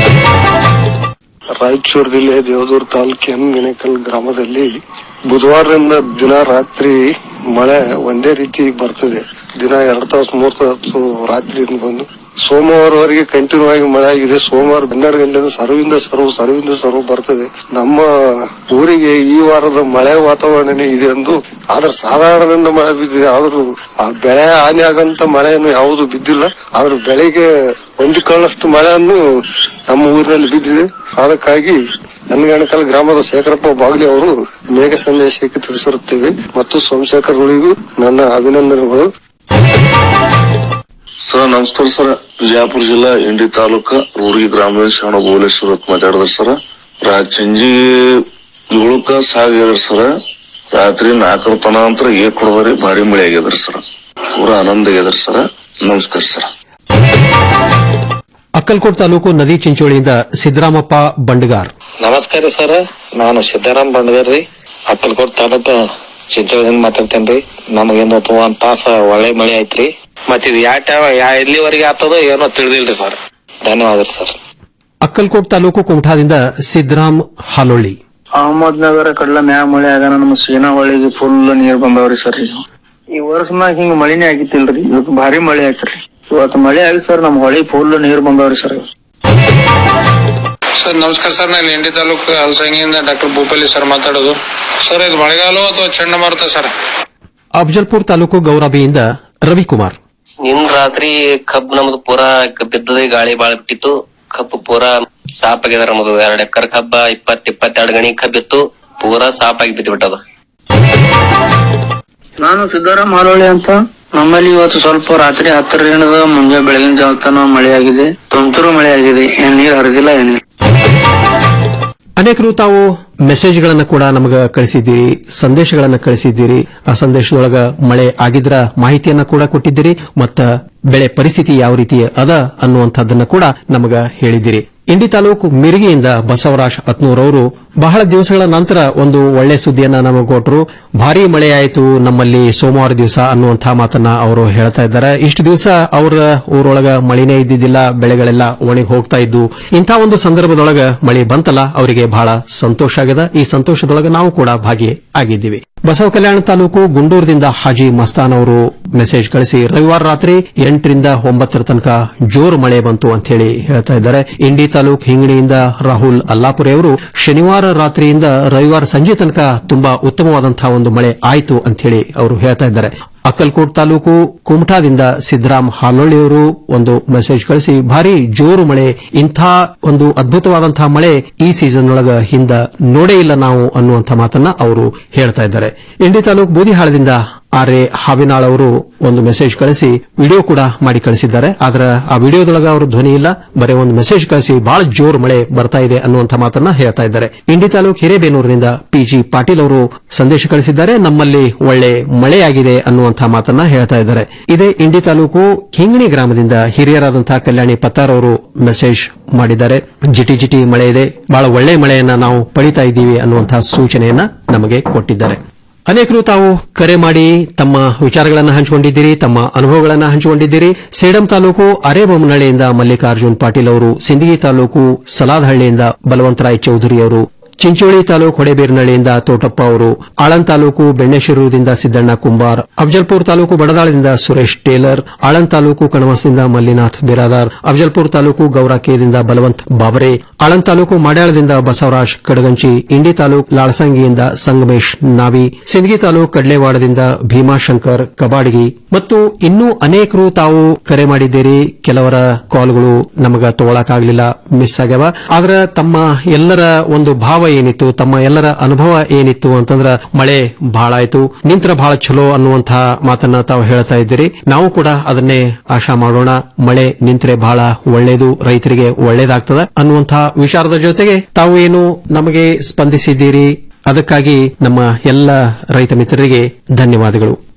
ರಾಯಚೂರು ಜಿಲ್ಲೆ ದೇವದೂರು ತಾಲೂಕಿನ ಗಿಣಕಲ್ ಗ್ರಾಮದಲ್ಲಿ ಬುಧವಾರದಿಂದ ದಿನ ರಾತ್ರಿ ಮಳೆ ಒಂದೇ ರೀತಿ ಬರ್ತದೆ ದಿನ ಎರಡ್ ತಾಸು ಮೂರ್ ತಾಸು ರಾತ್ರಿಯಿಂದ ಬಂದು ಸೋಮವಾರವರೆಗೆ ಕಂಟಿನ್ಯೂ ಆಗಿ ಮಳೆ ಆಗಿದೆ ಸೋಮವಾರ ಹನ್ನೆರಡು ಗಂಟೆಯಿಂದ ಸರ್ವಿಂದ ಸರ್ವ್ ಸರ್ವಿಂದ ಸರ್ವ್ ಬರ್ತದೆ ನಮ್ಮ ಊರಿಗೆ ಈ ವಾರದ ಮಳೆ ವಾತಾವರಣನೇ ಇದೆ ಎಂದು ಆದ್ರೆ ಸಾಧಾರಣದಿಂದ ಮಳೆ ಬಿದ್ದಿದೆ ಆದ್ರೂ ಆ ಬೆಳೆ ಹಾನಿ ಆಗಂತ ಮಳೆಯನ್ನು ಯಾವುದು ಬಿದ್ದಿಲ್ಲ ಆದ್ರೂ ಬೆಳೆಗೆ ಹೊಂದಿಕೊಳ್ಳಷ್ಟು ಮಳೆಯನ್ನು ನಮ್ಮ ಊರಿನಲ್ಲಿ ಬಿದ್ದಿದೆ ಅದಕ್ಕಾಗಿ ನನ್ಗಣಕಲ್ ಗ್ರಾಮದ ಶೇಖರಪ್ಪ ಬಾಗ್ಲಿ ಅವರು ಮೇಘ ಸಂದೇಶಕ್ಕೆ ತಿಳಿಸಿರುತ್ತೇವೆ ಮತ್ತು ಸೋಮಶೇಖರ್ ಉಳಿಗೂ ನನ್ನ ಅಭಿನಂದನೆಗಳು ಸರ್ ನಮಸ್ಕಾರ ಸರ್ ವಿಜಯಪುರ ಜಿಲ್ಲಾ ಇಂಡಿ ತಾಲೂಕ ರೂರ್ಗಿ ಗ್ರಾಮದ ಶರಣ ಭುವನೇಶ್ವರ ಅಂತ ಮಾತಾಡಿದ್ರ ಸರ್ ರಾ ಸಂಜೆ ಏಳಕ್ಕ ಸಾಗ್ಯದ್ರಿ ಸರ್ ರಾತ್ರಿ ನಾಲ್ಕರ ತನ ಅಂತರ ಏಕ್ ಹೊಡೆದ್ರಿ ಭಾರಿ ಮಳೆ ಆಗ್ಯದ್ರಿ ಸರ್ ಪೂರ ಆನಂದ ಆಗ್ಯದ್ರಿ ಸರ್ ನಮಸ್ಕಾರ ಸರ್ ಅಕ್ಕಲ್ಕೋಟ್ ತಾಲೂಕು ನದಿ ಚಿಂಚೋಳಿಯಿಂದ ಸಿದ್ದರಾಮಪ್ಪ ಬಂಡಗಾರ್ ನಮಸ್ಕಾರ ಸರ್ ನಾನು ಸಿದ್ದಾರಾಮ್ ಬಂಡ್ಗರ್ರಿ ಅಕ್ಕಲ್ಕೋಟ್ ತಾಲೂಕು ಚಿಂಚೋಳಿಯಿಂದ ಮಾತಾಡ್ತೇನ್ರಿ ನಮಗೇನು ಒಂದ್ ತಾಸ ಒಳ್ಳೆ ಮಳೆ ಐತ್ರಿ ಮತ್ ಇದು ಯಾವ ಟೈಮ್ ಯಾ ಎಲ್ಲಿವರೆಗೆ ಆಗ್ತದೋ ಏನೋ ತಿಳಿದಿಲ್ರಿ ಸರ್ ಧನ್ಯವಾದ ಸರ್ ಅಕ್ಕಲ್ಕೋಟ್ ತಾಲೂಕು ಕುಮಠಾದಿಂದ ಸಿದ್ದರಾಮ್ ಹಾಲೊಳ್ಳಿ ಅಹಮದ್ ನಗರ ಕಡ್ಲ ಮ್ಯಾಗ ಮಳೆ ಆಗ ನಮ್ಮ ಸೇನಾ ಹೊಳಿಗೆ ಫುಲ್ ನೀರ್ ಬಂದವ್ರಿ ಸರ್ ಈಗ ಈ ವರ್ಷನಾಗ ಹಿಂಗ ಮಳಿನೇ ಆಗಿತ್ತಿಲ್ರಿ ಇವತ್ತು ಭಾರಿ ಮಳೆ ಆಯ್ತ್ರಿ ಇವತ್ತು ಮಳೆ ಆಗಿ ಸರ್ ನಮ್ ಹೊಳಿ ಫುಲ್ ನೀರ್ ಬಂದವ್ರಿ ಸರ್ ಸರ್ ನಮಸ್ಕಾರ ಸರ್ ನಾನು ಇಂಡಿ ತಾಲೂಕು ಹಲಸಂಗಿಯಿಂದ ಡಾಕ್ಟರ್ ಭೂಪಲ್ಲಿ ಸರ್ ಮಾತಾಡೋದು ಸರ್ ಇದು ಮಳೆಗಾಲ ಅಥವಾ ಚಂಡಮಾರುತ ಸರ್ ಅಫಜಲ್ಪುರ್ ತಾಲೂಕು ಗೌರಾಬಿಯಿಂದ ರವಿಕುಮಾರ್ ನಿನ್ ರಾತ್ರಿ ಕಬ್ ನಮ್ದು ಪೂರಾ ಕ- ಬಿದ್ದದೆ ಗಾಳಿ ಬಾಳ ಬಿಟ್ಟಿತ್ತು ಕಬ್ಬು ಪೂರಾ ಸಾಪ್ ಆಗ್ಯದ ನಮ್ದು ಎರಡ್ ಎಕರ್ ಕಬ್ಬ ಇಪ್ಪತ್ ಇಪ್ಪತ್ತೆರಡು ಗಣಿ ಕಬ್ಬಿತ್ತು ಪೂರಾ ಸಾಪ್ ಆಗಿ ಬಿದ್ದು ಬಿಟ್ಟದ ನಾನು ಸಿದ್ದಾರಾಮ್ ಹಾಲೋಳಿ ಅಂತ ನಮ್ಮಲ್ಲಿ ಇವತ್ತು ಸ್ವಲ್ಪ ರಾತ್ರಿ ಹತ್ತರಿಂದ ಮುಂಜಾನೆ ಬೆಳಗಿನ ಜಾವ ತನ ಮಳೆ ಆಗಿದೆ ತುಂತುರು ಮಳೆ ಆಗಿದೆ ಏನ್ ನೀರ್ ಹರಿದಿಲ್ಲ ಏನಿಲ್ಲ ಅನೇಕರು ತಾವು ಮೆಸೇಜ್ಗಳನ್ನ ಕೂಡ ನಮಗ ಕಳಿಸಿದ್ದೀರಿ ಸಂದೇಶಗಳನ್ನ ಕಳಿಸಿದ್ದೀರಿ ಆ ಸಂದೇಶದೊಳಗ ಮಳೆ ಆಗಿದ್ರ ಮಾಹಿತಿಯನ್ನ ಕೂಡ ಕೊಟ್ಟಿದ್ದೀರಿ ಮತ್ತ ಬೆಳೆ ಪರಿಸ್ಥಿತಿ ಯಾವ ರೀತಿ ಅದ ಅನ್ನುವಂಥದ್ದನ್ನ ಕೂಡ ನಮಗ ಹೇಳಿದ್ದೀರಿ ಇಂಡಿ ತಾಲೂಕು ಮಿರಿಗೆಯಿಂದ ಬಸವರಾಜ್ ಅತ್ನೂರ್ ಅವರು ಬಹಳ ದಿವಸಗಳ ನಂತರ ಒಂದು ಒಳ್ಳೆ ಸುದ್ದಿಯನ್ನ ನಮಗೆ ಕೊಟ್ಟರು ಭಾರಿ ಮಳೆ ಆಯಿತು ನಮ್ಮಲ್ಲಿ ಸೋಮವಾರ ದಿವಸ ಅನ್ನುವಂಥ ಮಾತನ್ನ ಅವರು ಹೇಳ್ತಾ ಇದ್ದಾರೆ ಇಷ್ಟು ದಿವಸ ಅವರ ಊರೊಳಗ ಮಳಿನೇ ಇದ್ದಿದ್ದಿಲ್ಲ ಬೆಳೆಗಳೆಲ್ಲ ಒಣಗಿ ಹೋಗ್ತಾ ಇದ್ದು ಇಂಥ ಒಂದು ಸಂದರ್ಭದೊಳಗ ಮಳೆ ಬಂತಲ್ಲ ಅವರಿಗೆ ಬಹಳ ಸಂತೋಷ ಆಗದ ಈ ಸಂತೋಷದೊಳಗ ನಾವು ಕೂಡ ಭಾಗಿ ಆಗಿದ್ದೀವಿ ಬಸವ ಕಲ್ಯಾಣ ತಾಲೂಕು ಗುಂಡೂರದಿಂದ ಹಾಜಿ ಮಸ್ತಾನ್ ಅವರು ಮೆಸೇಜ್ ಕಳಿಸಿ ರವಿವಾರ ರಾತ್ರಿ ಎಂಟರಿಂದ ಒಂಬತ್ತರ ತನಕ ಜೋರು ಮಳೆ ಬಂತು ಅಂತ ಹೇಳಿ ಹೇಳ್ತಾ ಇದ್ದಾರೆ ಇಂಡಿ ತಾಲೂಕ್ ಹಿಂಗಣಿಯಿಂದ ರಾಹುಲ್ ಅಲ್ಲಾಪುರೆ ಅವರು ಶನಿವಾರ ರಾತ್ರಿಯಿಂದ ರವಿವಾರ ಸಂಜೆ ತನಕ ತುಂಬಾ ಉತ್ತಮವಾದಂತಹ ಒಂದು ಮಳೆ ಆಯಿತು ಅಂತ ಹೇಳಿ ಅವರು ಹೇಳ್ತಾ ಇದ್ದಾರೆ ಅಕ್ಕಲ್ಕೋಟ್ ತಾಲೂಕು ಕುಮಟಾದಿಂದ ಸಿದ್ದರಾಮ್ ಹಾಲೊಳ್ಳಿಯವರು ಒಂದು ಮೆಸೇಜ್ ಕಳಿಸಿ ಭಾರಿ ಜೋರು ಮಳೆ ಇಂಥ ಒಂದು ಅದ್ಭುತವಾದಂತಹ ಮಳೆ ಈ ಸೀಸನ್ ಒಳಗ ಹಿಂದ ನೋಡೇ ಇಲ್ಲ ನಾವು ಅನ್ನುವಂಥ ಮಾತನ್ನ ಅವರು ಹೇಳ್ತಾ ಇದ್ದಾರೆ ಇಂಡಿ ತಾಲೂಕು ಬೂದಿಹಾಳದಿಂದ ಆರ್ ಎ ಹಾವಿನಾಳ್ ಅವರು ಒಂದು ಮೆಸೇಜ್ ಕಳಿಸಿ ವಿಡಿಯೋ ಕೂಡ ಮಾಡಿ ಕಳಿಸಿದ್ದಾರೆ ಆದ್ರೆ ಆ ವಿಡಿಯೋದೊಳಗ ಅವರು ಧ್ವನಿ ಇಲ್ಲ ಬರೀ ಒಂದು ಮೆಸೇಜ್ ಕಳಿಸಿ ಬಹಳ ಜೋರ್ ಮಳೆ ಬರ್ತಾ ಇದೆ ಅನ್ನುವಂಥ ಮಾತನ್ನ ಹೇಳ್ತಾ ಇದ್ದಾರೆ ಇಂಡಿ ತಾಲೂಕು ಹಿರೇಬೇನೂರಿನಿಂದ ಪಿಜಿ ಪಾಟೀಲ್ ಅವರು ಸಂದೇಶ ಕಳಿಸಿದ್ದಾರೆ ನಮ್ಮಲ್ಲಿ ಒಳ್ಳೆ ಮಳೆಯಾಗಿದೆ ಅನ್ನುವಂಥ ಮಾತನ್ನ ಹೇಳ್ತಾ ಇದ್ದಾರೆ ಇದೇ ಇಂಡಿ ತಾಲೂಕು ಹಿಂಗಣಿ ಗ್ರಾಮದಿಂದ ಹಿರಿಯರಾದಂತಹ ಕಲ್ಯಾಣಿ ಪತ್ತಾರ್ ಅವರು ಮೆಸೇಜ್ ಮಾಡಿದ್ದಾರೆ ಜಿಟಿ ಜಿಟಿ ಮಳೆ ಇದೆ ಬಹಳ ಒಳ್ಳೆ ಮಳೆಯನ್ನ ನಾವು ಪಡಿತಾ ಇದ್ದೀವಿ ಅನ್ನುವಂತಹ ಸೂಚನೆಯನ್ನ ನಮಗೆ ಕೊಟ್ಟಿದ್ದಾರೆ ಅನೇಕರು ತಾವು ಕರೆ ಮಾಡಿ ತಮ್ಮ ವಿಚಾರಗಳನ್ನು ಹಂಚಿಕೊಂಡಿದ್ದೀರಿ ತಮ್ಮ ಅನುಭವಗಳನ್ನು ಹಂಚಿಕೊಂಡಿದ್ದೀರಿ ಸೇಡಂ ತಾಲೂಕು ಅರೇಬೊಮ್ಮನಹಳ್ಳಿಯಿಂದ ಮಲ್ಲಿಕಾರ್ಜುನ್ ಪಾಟೀಲ್ ಅವರು ಸಿಂದಗಿ ತಾಲೂಕು ಸಲಾದಹಳ್ಳಿಯಿಂದ ಬಲವಂತರಾಯ್ ಚೌಧರಿ ಅವರು ಚಿಂಚೋಳಿ ತಾಲೂಕು ಹೊಡೆಬೇರ್ನಹಳ್ಳಿಯಿಂದ ತೋಟಪ್ಪ ಅವರು ಆಳಂದ್ ತಾಲೂಕು ಬೆಣ್ಣೆಶಿರೂರಿಂದ ಸಿದ್ದಣ್ಣ ಕುಂಬಾರ್ ಅಫಜಲ್ಪುರ್ ತಾಲೂಕು ಬಡದಾಳದಿಂದ ಸುರೇಶ್ ಟೇಲರ್ ಆಳಂದ್ ತಾಲೂಕು ಕಣಮಸದಿಂದ ಮಲ್ಲಿನಾಥ್ ಬಿರಾದಾರ್ ಅಫಜಲ್ಪುರ್ ತಾಲೂಕು ಗೌರಾಕೇದಿಂದ ಬಲವಂತ್ ಬಾಬರೆ ಆಳಂದ್ ತಾಲೂಕು ಮಾಡ್ಯಾಳದಿಂದ ಬಸವರಾಜ್ ಕಡಗಂಚಿ ಇಂಡಿ ತಾಲೂಕು ಲಾಳಸಂಗಿಯಿಂದ ಸಂಗಮೇಶ್ ನಾವಿ ಸಿಂದಗಿ ತಾಲೂಕು ಕಡ್ಲೇವಾಡದಿಂದ ಭೀಮಾಶಂಕರ್ ಕಬಾಡಗಿ ಮತ್ತು ಇನ್ನೂ ಅನೇಕರು ತಾವು ಕರೆ ಮಾಡಿದ್ದೀರಿ ಕೆಲವರ ಕಾಲ್ಗಳು ನಮಗ ತಗೊಳಕಾಗ್ಲಿಲ್ಲ ಮಿಸ್ ಆಗ್ಯಾವ ಆದ್ರೆ ತಮ್ಮ ಎಲ್ಲರ ಒಂದು ಭಾವ ಏನಿತ್ತು ತಮ್ಮ ಎಲ್ಲರ ಅನುಭವ ಏನಿತ್ತು ಅಂತಂದ್ರ ಮಳೆ ಬಹಳ ಆಯ್ತು ನಿಂತ್ರ ಬಹಳ ಚಲೋ ಅನ್ನುವಂತಹ ಮಾತನ್ನ ತಾವು ಹೇಳ್ತಾ ಇದ್ದೀರಿ ನಾವು ಕೂಡ ಅದನ್ನೇ ಆಶಾ ಮಾಡೋಣ ಮಳೆ ನಿಂತ್ರೆ ಬಹಳ ಒಳ್ಳೇದು ರೈತರಿಗೆ ಒಳ್ಳೇದಾಗ್ತದ ಅನ್ನುವಂತಹ ವಿಚಾರದ ಜೊತೆಗೆ ತಾವು ಏನು ನಮಗೆ ಸ್ಪಂದಿಸಿದ್ದೀರಿ ಅದಕ್ಕಾಗಿ ನಮ್ಮ ಎಲ್ಲ ರೈತ ಮಿತ್ರರಿಗೆ ಧನ್ಯವಾದಗಳು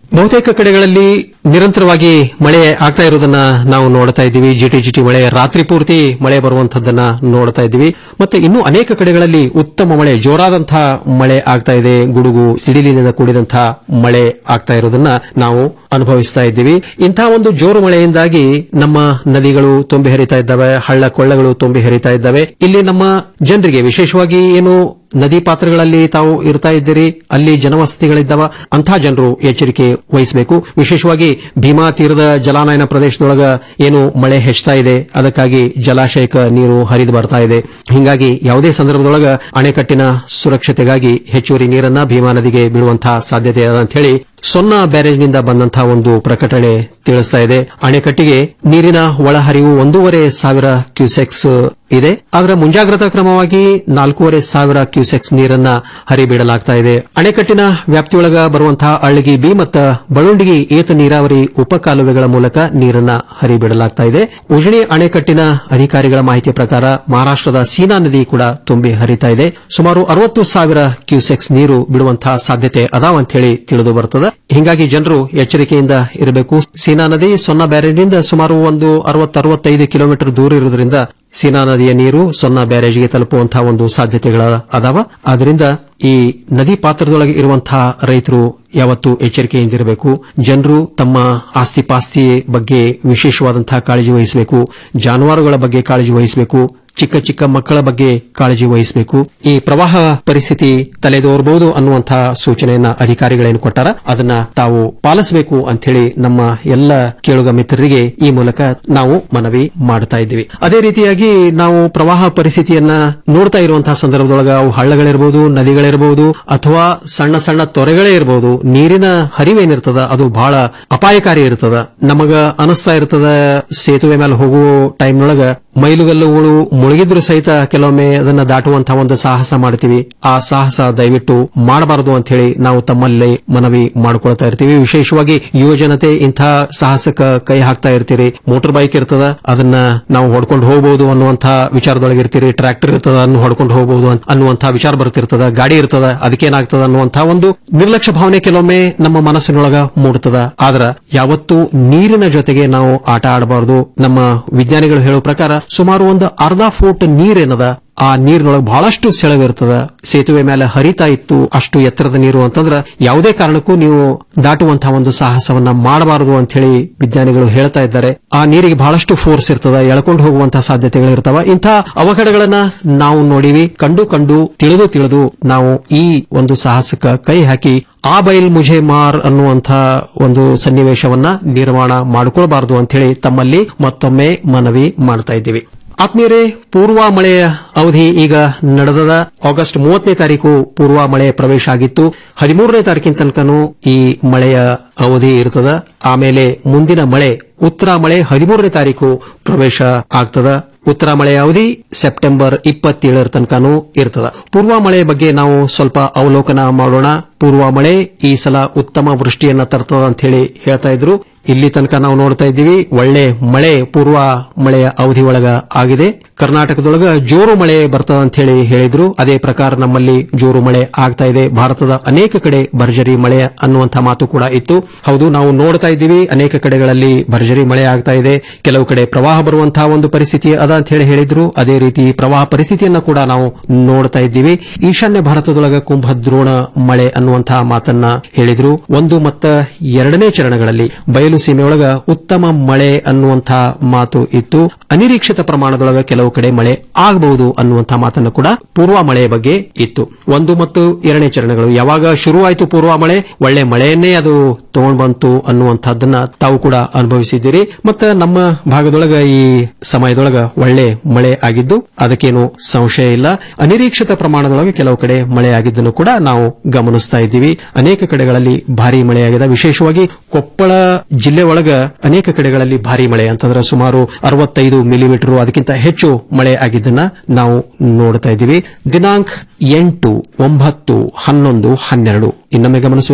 ಬಹುತೇಕ ಕಡೆಗಳಲ್ಲಿ ನಿರಂತರವಾಗಿ ಮಳೆ ಆಗ್ತಾ ಇರೋದನ್ನ ನಾವು ನೋಡ್ತಾ ಇದ್ದೀವಿ ಜಿಟಿ ಜಿಟಿ ಮಳೆ ರಾತ್ರಿ ಪೂರ್ತಿ ಮಳೆ ಬರುವಂತದ್ದನ್ನ ನೋಡ್ತಾ ಇದ್ದೀವಿ ಮತ್ತೆ ಇನ್ನೂ ಅನೇಕ ಕಡೆಗಳಲ್ಲಿ ಉತ್ತಮ ಮಳೆ ಜೋರಾದಂತಹ ಮಳೆ ಆಗ್ತಾ ಇದೆ ಗುಡುಗು ಸಿಡಿಲಿನಿಂದ ಕೂಡಿದಂತಹ ಮಳೆ ಆಗ್ತಾ ಇರೋದನ್ನ ನಾವು ಅನುಭವಿಸ್ತಾ ಇದ್ದೀವಿ ಇಂತಹ ಒಂದು ಜೋರು ಮಳೆಯಿಂದಾಗಿ ನಮ್ಮ ನದಿಗಳು ತುಂಬಿ ಹರಿತಾ ಇದ್ದಾವೆ ಹಳ್ಳ ಕೊಳ್ಳಗಳು ತುಂಬಿ ಹರಿತಾ ಇದ್ದಾವೆ ಇಲ್ಲಿ ನಮ್ಮ ಜನರಿಗೆ ವಿಶೇಷವಾಗಿ ಏನು ನದಿ ಪಾತ್ರಗಳಲ್ಲಿ ತಾವು ಇರ್ತಾ ಇದ್ದೀರಿ ಅಲ್ಲಿ ಜನವಸತಿಗಳಿದ್ದಾವ ಅಂತಹ ಜನರು ಎಚ್ಚರಿಕೆ ವಹಿಸಬೇಕು ವಿಶೇಷವಾಗಿ ಭೀಮಾ ತೀರದ ಜಲಾನಯನ ಪ್ರದೇಶದೊಳಗ ಏನು ಮಳೆ ಹೆಚ್ಚುತ್ತಾ ಇದೆ ಅದಕ್ಕಾಗಿ ಜಲಾಶಯಕ ನೀರು ಹರಿದು ಬರ್ತಾ ಇದೆ ಹಿಂಗಾಗಿ ಯಾವುದೇ ಸಂದರ್ಭದೊಳಗ ಅಣೆಕಟ್ಟಿನ ಸುರಕ್ಷತೆಗಾಗಿ ಹೆಚ್ಚುವರಿ ನೀರನ್ನ ಭೀಮಾ ನದಿಗೆ ಬಿಡುವಂತಹ ಸಾಧ್ಯತೆ ಇದೆ ಅಂತ ಹೇಳಿ ಸೊನ್ನ ಬ್ಯಾರೇಜ್ನಿಂದ ಬಂದಂತಹ ಒಂದು ಪ್ರಕಟಣೆ ತಿಳಿಸ್ತಾ ಇದೆ ಅಣೆಕಟ್ಟಿಗೆ ನೀರಿನ ಒಳಹರಿವು ಒಂದೂವರೆ ಸಾವಿರ ಕ್ಯೂಸೆಕ್ಸ್ ಇದೆ ಅದರ ಮುಂಜಾಗ್ರತಾ ಕ್ರಮವಾಗಿ ನಾಲ್ಕೂವರೆ ಸಾವಿರ ಕ್ಯೂಸೆಕ್ಸ್ ನೀರನ್ನ ಹರಿಬಿಡಲಾಗ್ತಾ ಇದೆ ಅಣೆಕಟ್ಟಿನ ವ್ಯಾಪ್ತಿಯೊಳಗ ಬರುವಂತಹ ಅಳ್ಳಗಿ ಬಿ ಮತ್ತು ಬಳುಂಡಿಗಿ ಏತ ನೀರಾವರಿ ಉಪಕಾಲುವೆಗಳ ಮೂಲಕ ನೀರನ್ನ ಹರಿಬಿಡಲಾಗ್ತಾ ಇದೆ ಉಜನಿ ಅಣೆಕಟ್ಟಿನ ಅಧಿಕಾರಿಗಳ ಮಾಹಿತಿಯ ಪ್ರಕಾರ ಮಹಾರಾಷ್ಟದ ಸೀನಾ ನದಿ ಕೂಡ ತುಂಬಿ ಹರಿತಾ ಇದೆ ಸುಮಾರು ಅರವತ್ತು ಸಾವಿರ ಕ್ಯೂಸೆಕ್ಸ್ ನೀರು ಬಿಡುವಂತಹ ಸಾಧ್ಯತೆ ಅದಾವ ಅಂತ ಹೇಳಿ ತಿಳಿದು ಬರುತ್ತದೆ ಹಿಂಗಾಗಿ ಜನರು ಎಚ್ಚರಿಕೆಯಿಂದ ಇರಬೇಕು ಸೀನಾ ನದಿ ಸೊನ್ನ ಬ್ಯಾರೇಜ್ನಿಂದ ಸುಮಾರು ಒಂದು ಅರವತ್ತೈದು ಕಿಲೋಮೀಟರ್ ದೂರ ಇರುವುದರಿಂದ ಸೀನಾ ನದಿಯ ನೀರು ಸೊನ್ನ ಬ್ಯಾರೇಜ್ಗೆ ತಲುಪುವಂತಹ ಒಂದು ಸಾಧ್ಯತೆಗಳ ಅದಾವ ಆದ್ದರಿಂದ ಈ ನದಿ ಪಾತ್ರದೊಳಗೆ ಇರುವಂತಹ ರೈತರು ಯಾವತ್ತೂ ಎಚ್ಚರಿಕೆಯಿಂದಿರಬೇಕು ಜನರು ತಮ್ಮ ಆಸ್ತಿ ಪಾಸ್ತಿ ಬಗ್ಗೆ ವಿಶೇಷವಾದಂತಹ ಕಾಳಜಿ ವಹಿಸಬೇಕು ಜಾನುವಾರುಗಳ ಬಗ್ಗೆ ಕಾಳಜಿ ವಹಿಸಬೇಕು ಚಿಕ್ಕ ಚಿಕ್ಕ ಮಕ್ಕಳ ಬಗ್ಗೆ ಕಾಳಜಿ ವಹಿಸಬೇಕು ಈ ಪ್ರವಾಹ ಪರಿಸ್ಥಿತಿ ತಲೆದೋರಬಹುದು ಅನ್ನುವಂತಹ ಸೂಚನೆಯನ್ನ ಅಧಿಕಾರಿಗಳೇನು ಕೊಟ್ಟಾರ ಅದನ್ನ ತಾವು ಪಾಲಿಸಬೇಕು ಅಂತ ಹೇಳಿ ನಮ್ಮ ಎಲ್ಲ ಕೇಳುಗ ಮಿತ್ರರಿಗೆ ಈ ಮೂಲಕ ನಾವು ಮನವಿ ಮಾಡ್ತಾ ಇದ್ದೀವಿ ಅದೇ ರೀತಿಯಾಗಿ ನಾವು ಪ್ರವಾಹ ಪರಿಸ್ಥಿತಿಯನ್ನ ನೋಡ್ತಾ ಇರುವಂತಹ ಸಂದರ್ಭದೊಳಗ ಅವು ಹಳ್ಳಗಳಿರಬಹುದು ನದಿಗಳಿರಬಹುದು ಅಥವಾ ಸಣ್ಣ ಸಣ್ಣ ತೊರೆಗಳೇ ಇರಬಹುದು ನೀರಿನ ಹರಿವೇನಿರ್ತದ ಅದು ಬಹಳ ಅಪಾಯಕಾರಿ ಇರ್ತದ ನಮಗ ಅನಿಸ್ತಾ ಇರ್ತದ ಸೇತುವೆ ಮೇಲೆ ಹೋಗುವ ಟೈಮ್ನೊಳಗ ಮೈಲುಗಲ್ಲುಗಳು ಮುಳುಗಿದ್ರು ಸಹಿತ ಕೆಲವೊಮ್ಮೆ ಅದನ್ನ ದಾಟುವಂತಹ ಒಂದು ಸಾಹಸ ಮಾಡ್ತೀವಿ ಆ ಸಾಹಸ ದಯವಿಟ್ಟು ಮಾಡಬಾರದು ಅಂತ ಹೇಳಿ ನಾವು ತಮ್ಮಲ್ಲಿ ಮನವಿ ಮಾಡ್ಕೊಳ್ತಾ ಇರ್ತೀವಿ ವಿಶೇಷವಾಗಿ ಯುವ ಜನತೆ ಇಂತಹ ಸಾಹಸಕ್ಕೆ ಕೈ ಹಾಕ್ತಾ ಇರ್ತೀರಿ ಮೋಟಾರ್ ಬೈಕ್ ಇರ್ತದ ಅದನ್ನ ನಾವು ಹೊಡ್ಕೊಂಡು ಹೋಗಬಹುದು ಅನ್ನುವಂತಹ ವಿಚಾರದೊಳಗೆ ಇರ್ತೀರಿ ಟ್ರ್ಯಾಕ್ಟರ್ ಇರ್ತದ ಅದನ್ನು ಹೊಡ್ಕೊಂಡು ಹೋಗಬಹುದು ಅನ್ನುವಂತಹ ವಿಚಾರ ಬರ್ತಿರ್ತದ ಗಾಡಿ ಇರ್ತದ ಅದಕ್ಕೇನಾಗ್ತದ ಅನ್ನುವಂತಹ ಒಂದು ನಿರ್ಲಕ್ಷ್ಯ ಭಾವನೆ ಕೆಲವೊಮ್ಮೆ ನಮ್ಮ ಮನಸ್ಸಿನೊಳಗ ಮೂಡ್ತದ ಆದ್ರ ಯಾವತ್ತೂ ನೀರಿನ ಜೊತೆಗೆ ನಾವು ಆಟ ಆಡಬಾರದು ನಮ್ಮ ವಿಜ್ಞಾನಿಗಳು ಹೇಳೋ ಪ್ರಕಾರ ಸುಮಾರು ಒಂದು ಅರ್ಧ ಫೂಟ್ ನೀರೇನದ ಆ ನೀರಿನೊಳಗೆ ಬಹಳಷ್ಟು ಸೆಳವಿರ್ತದ ಸೇತುವೆ ಮೇಲೆ ಹರಿತಾ ಇತ್ತು ಅಷ್ಟು ಎತ್ತರದ ನೀರು ಅಂತಂದ್ರ ಯಾವುದೇ ಕಾರಣಕ್ಕೂ ನೀವು ದಾಟುವಂತಹ ಒಂದು ಸಾಹಸವನ್ನ ಮಾಡಬಾರದು ಅಂತ ಹೇಳಿ ವಿಜ್ಞಾನಿಗಳು ಹೇಳ್ತಾ ಇದ್ದಾರೆ ಆ ನೀರಿಗೆ ಬಹಳಷ್ಟು ಫೋರ್ಸ್ ಇರ್ತದ ಎಳ್ಕೊಂಡು ಹೋಗುವಂತಹ ಸಾಧ್ಯತೆಗಳು ಇರ್ತಾವ ಇಂತಹ ಅವಘಡಗಳನ್ನ ನಾವು ನೋಡಿವಿ ಕಂಡು ಕಂಡು ತಿಳಿದು ತಿಳಿದು ನಾವು ಈ ಒಂದು ಸಾಹಸಕ್ಕೆ ಕೈ ಹಾಕಿ ಆ ಬೈಲ್ ಮುಜೆ ಮಾರ್ ಅನ್ನುವಂಥ ಒಂದು ಸನ್ನಿವೇಶವನ್ನ ನಿರ್ಮಾಣ ಮಾಡಿಕೊಳ್ಬಾರದು ಅಂತ ಹೇಳಿ ತಮ್ಮಲ್ಲಿ ಮತ್ತೊಮ್ಮೆ ಮನವಿ ಮಾಡ್ತಾ ಇದ್ದೀವಿ ಆತ್ಮೀಯರೇ ಪೂರ್ವ ಮಳೆಯ ಅವಧಿ ಈಗ ನಡೆದದ ಆಗಸ್ಟ್ ಮೂವತ್ತನೇ ತಾರೀಕು ಪೂರ್ವ ಮಳೆ ಪ್ರವೇಶ ಆಗಿತ್ತು ಹದಿಮೂರನೇ ತಾರೀಕಿನ ತನಕನೂ ಈ ಮಳೆಯ ಅವಧಿ ಇರ್ತದ ಆಮೇಲೆ ಮುಂದಿನ ಮಳೆ ಉತ್ತರ ಮಳೆ ಹದಿಮೂರನೇ ತಾರೀಕು ಪ್ರವೇಶ ಆಗ್ತದ ಉತ್ತರ ಮಳೆಯ ಅವಧಿ ಸೆಪ್ಟೆಂಬರ್ ಇಪ್ಪತ್ತೇಳರ ತನಕನೂ ಇರ್ತದ ಪೂರ್ವ ಮಳೆ ಬಗ್ಗೆ ನಾವು ಸ್ವಲ್ಪ ಅವಲೋಕನ ಮಾಡೋಣ ಪೂರ್ವ ಮಳೆ ಈ ಸಲ ಉತ್ತಮ ವೃಷ್ಟಿಯನ್ನ ತರ್ತದ ಅಂತ ಹೇಳಿ ಹೇಳ್ತಾ ಇದ್ರು ಇಲ್ಲಿ ತನಕ ನಾವು ನೋಡ್ತಾ ಇದ್ದೀವಿ ಒಳ್ಳೆ ಮಳೆ ಪೂರ್ವ ಮಳೆಯ ಅವಧಿ ಒಳಗ ಆಗಿದೆ ಕರ್ನಾಟಕದೊಳಗ ಜೋರು ಮಳೆ ಬರ್ತದ ಅಂತ ಹೇಳಿ ಹೇಳಿದ್ರು ಅದೇ ಪ್ರಕಾರ ನಮ್ಮಲ್ಲಿ ಜೋರು ಮಳೆ ಆಗ್ತಾ ಇದೆ ಭಾರತದ ಅನೇಕ ಕಡೆ ಭರ್ಜರಿ ಮಳೆ ಅನ್ನುವಂಥ ಮಾತು ಕೂಡ ಇತ್ತು ಹೌದು ನಾವು ನೋಡ್ತಾ ಇದ್ದೀವಿ ಅನೇಕ ಕಡೆಗಳಲ್ಲಿ ಭರ್ಜರಿ ಮಳೆ ಆಗ್ತಾ ಇದೆ ಕೆಲವು ಕಡೆ ಪ್ರವಾಹ ಬರುವಂತಹ ಒಂದು ಪರಿಸ್ಥಿತಿ ಅದ ಅಂತ ಹೇಳಿ ಹೇಳಿದ್ರು ಅದೇ ರೀತಿ ಪ್ರವಾಹ ಪರಿಸ್ಥಿತಿಯನ್ನ ಕೂಡ ನಾವು ನೋಡ್ತಾ ಇದ್ದೀವಿ ಈಶಾನ್ಯ ಭಾರತದೊಳಗ ಕುಂಭದ್ರೋಣ ಮಳೆ ಅನ್ನುವಂತಹ ಮಾತನ್ನ ಹೇಳಿದ್ರು ಒಂದು ಮತ್ತ ಎರಡನೇ ಚರಣಗಳಲ್ಲಿ ಬಯಲು ಸೀಮೆಯೊಳಗ ಉತ್ತಮ ಮಳೆ ಅನ್ನುವಂತಹ ಮಾತು ಇತ್ತು ಅನಿರೀಕ್ಷಿತ ಪ್ರಮಾಣದೊಳಗ ಕೆಲವು ಕಡೆ ಮಳೆ ಆಗಬಹುದು ಅನ್ನುವಂತಹ ಮಾತನ್ನು ಕೂಡ ಪೂರ್ವ ಮಳೆಯ ಬಗ್ಗೆ ಇತ್ತು ಒಂದು ಮತ್ತು ಎರಡನೇ ಚರಣಗಳು ಯಾವಾಗ ಶುರುವಾಯಿತು ಪೂರ್ವ ಮಳೆ ಒಳ್ಳೆ ಮಳೆಯನ್ನೇ ಅದು ತಗೊಂಡ್ ಬಂತು ಅನ್ನುವಂಥದ್ದನ್ನ ತಾವು ಕೂಡ ಅನುಭವಿಸಿದ್ದೀರಿ ಮತ್ತು ನಮ್ಮ ಭಾಗದೊಳಗ ಈ ಸಮಯದೊಳಗ ಒಳ್ಳೆ ಮಳೆ ಆಗಿದ್ದು ಅದಕ್ಕೇನು ಸಂಶಯ ಇಲ್ಲ ಅನಿರೀಕ್ಷಿತ ಪ್ರಮಾಣದೊಳಗೆ ಕೆಲವು ಕಡೆ ಮಳೆ ಆಗಿದ್ದನ್ನು ಕೂಡ ನಾವು ಗಮನಿಸ್ತಾ ಇದ್ದೀವಿ ಅನೇಕ ಕಡೆಗಳಲ್ಲಿ ಭಾರಿ ಮಳೆಯಾಗಿದೆ ವಿಶೇಷವಾಗಿ ಕೊಪ್ಪಳ ಜಿಲ್ಲೆ ಒಳಗ ಅನೇಕ ಕಡೆಗಳಲ್ಲಿ ಭಾರಿ ಮಳೆ ಅಂತಂದ್ರೆ ಸುಮಾರು ಅರವತ್ತೈದು ಮಿಲಿಮೀಟರ್ ಅದಕ್ಕಿಂತ ಹೆಚ್ಚು ಮಳೆ ಆಗಿದ್ದನ್ನ ನಾವು ನೋಡ್ತಾ ಇದ್ದೀವಿ ದಿನಾಂಕ ಎಂಟು ಒಂಬತ್ತು ಹನ್ನೊಂದು ಹನ್ನೆರಡು ಇನ್ನೊಮ್ಮೆ ಗಮನಿಸಬೇಕು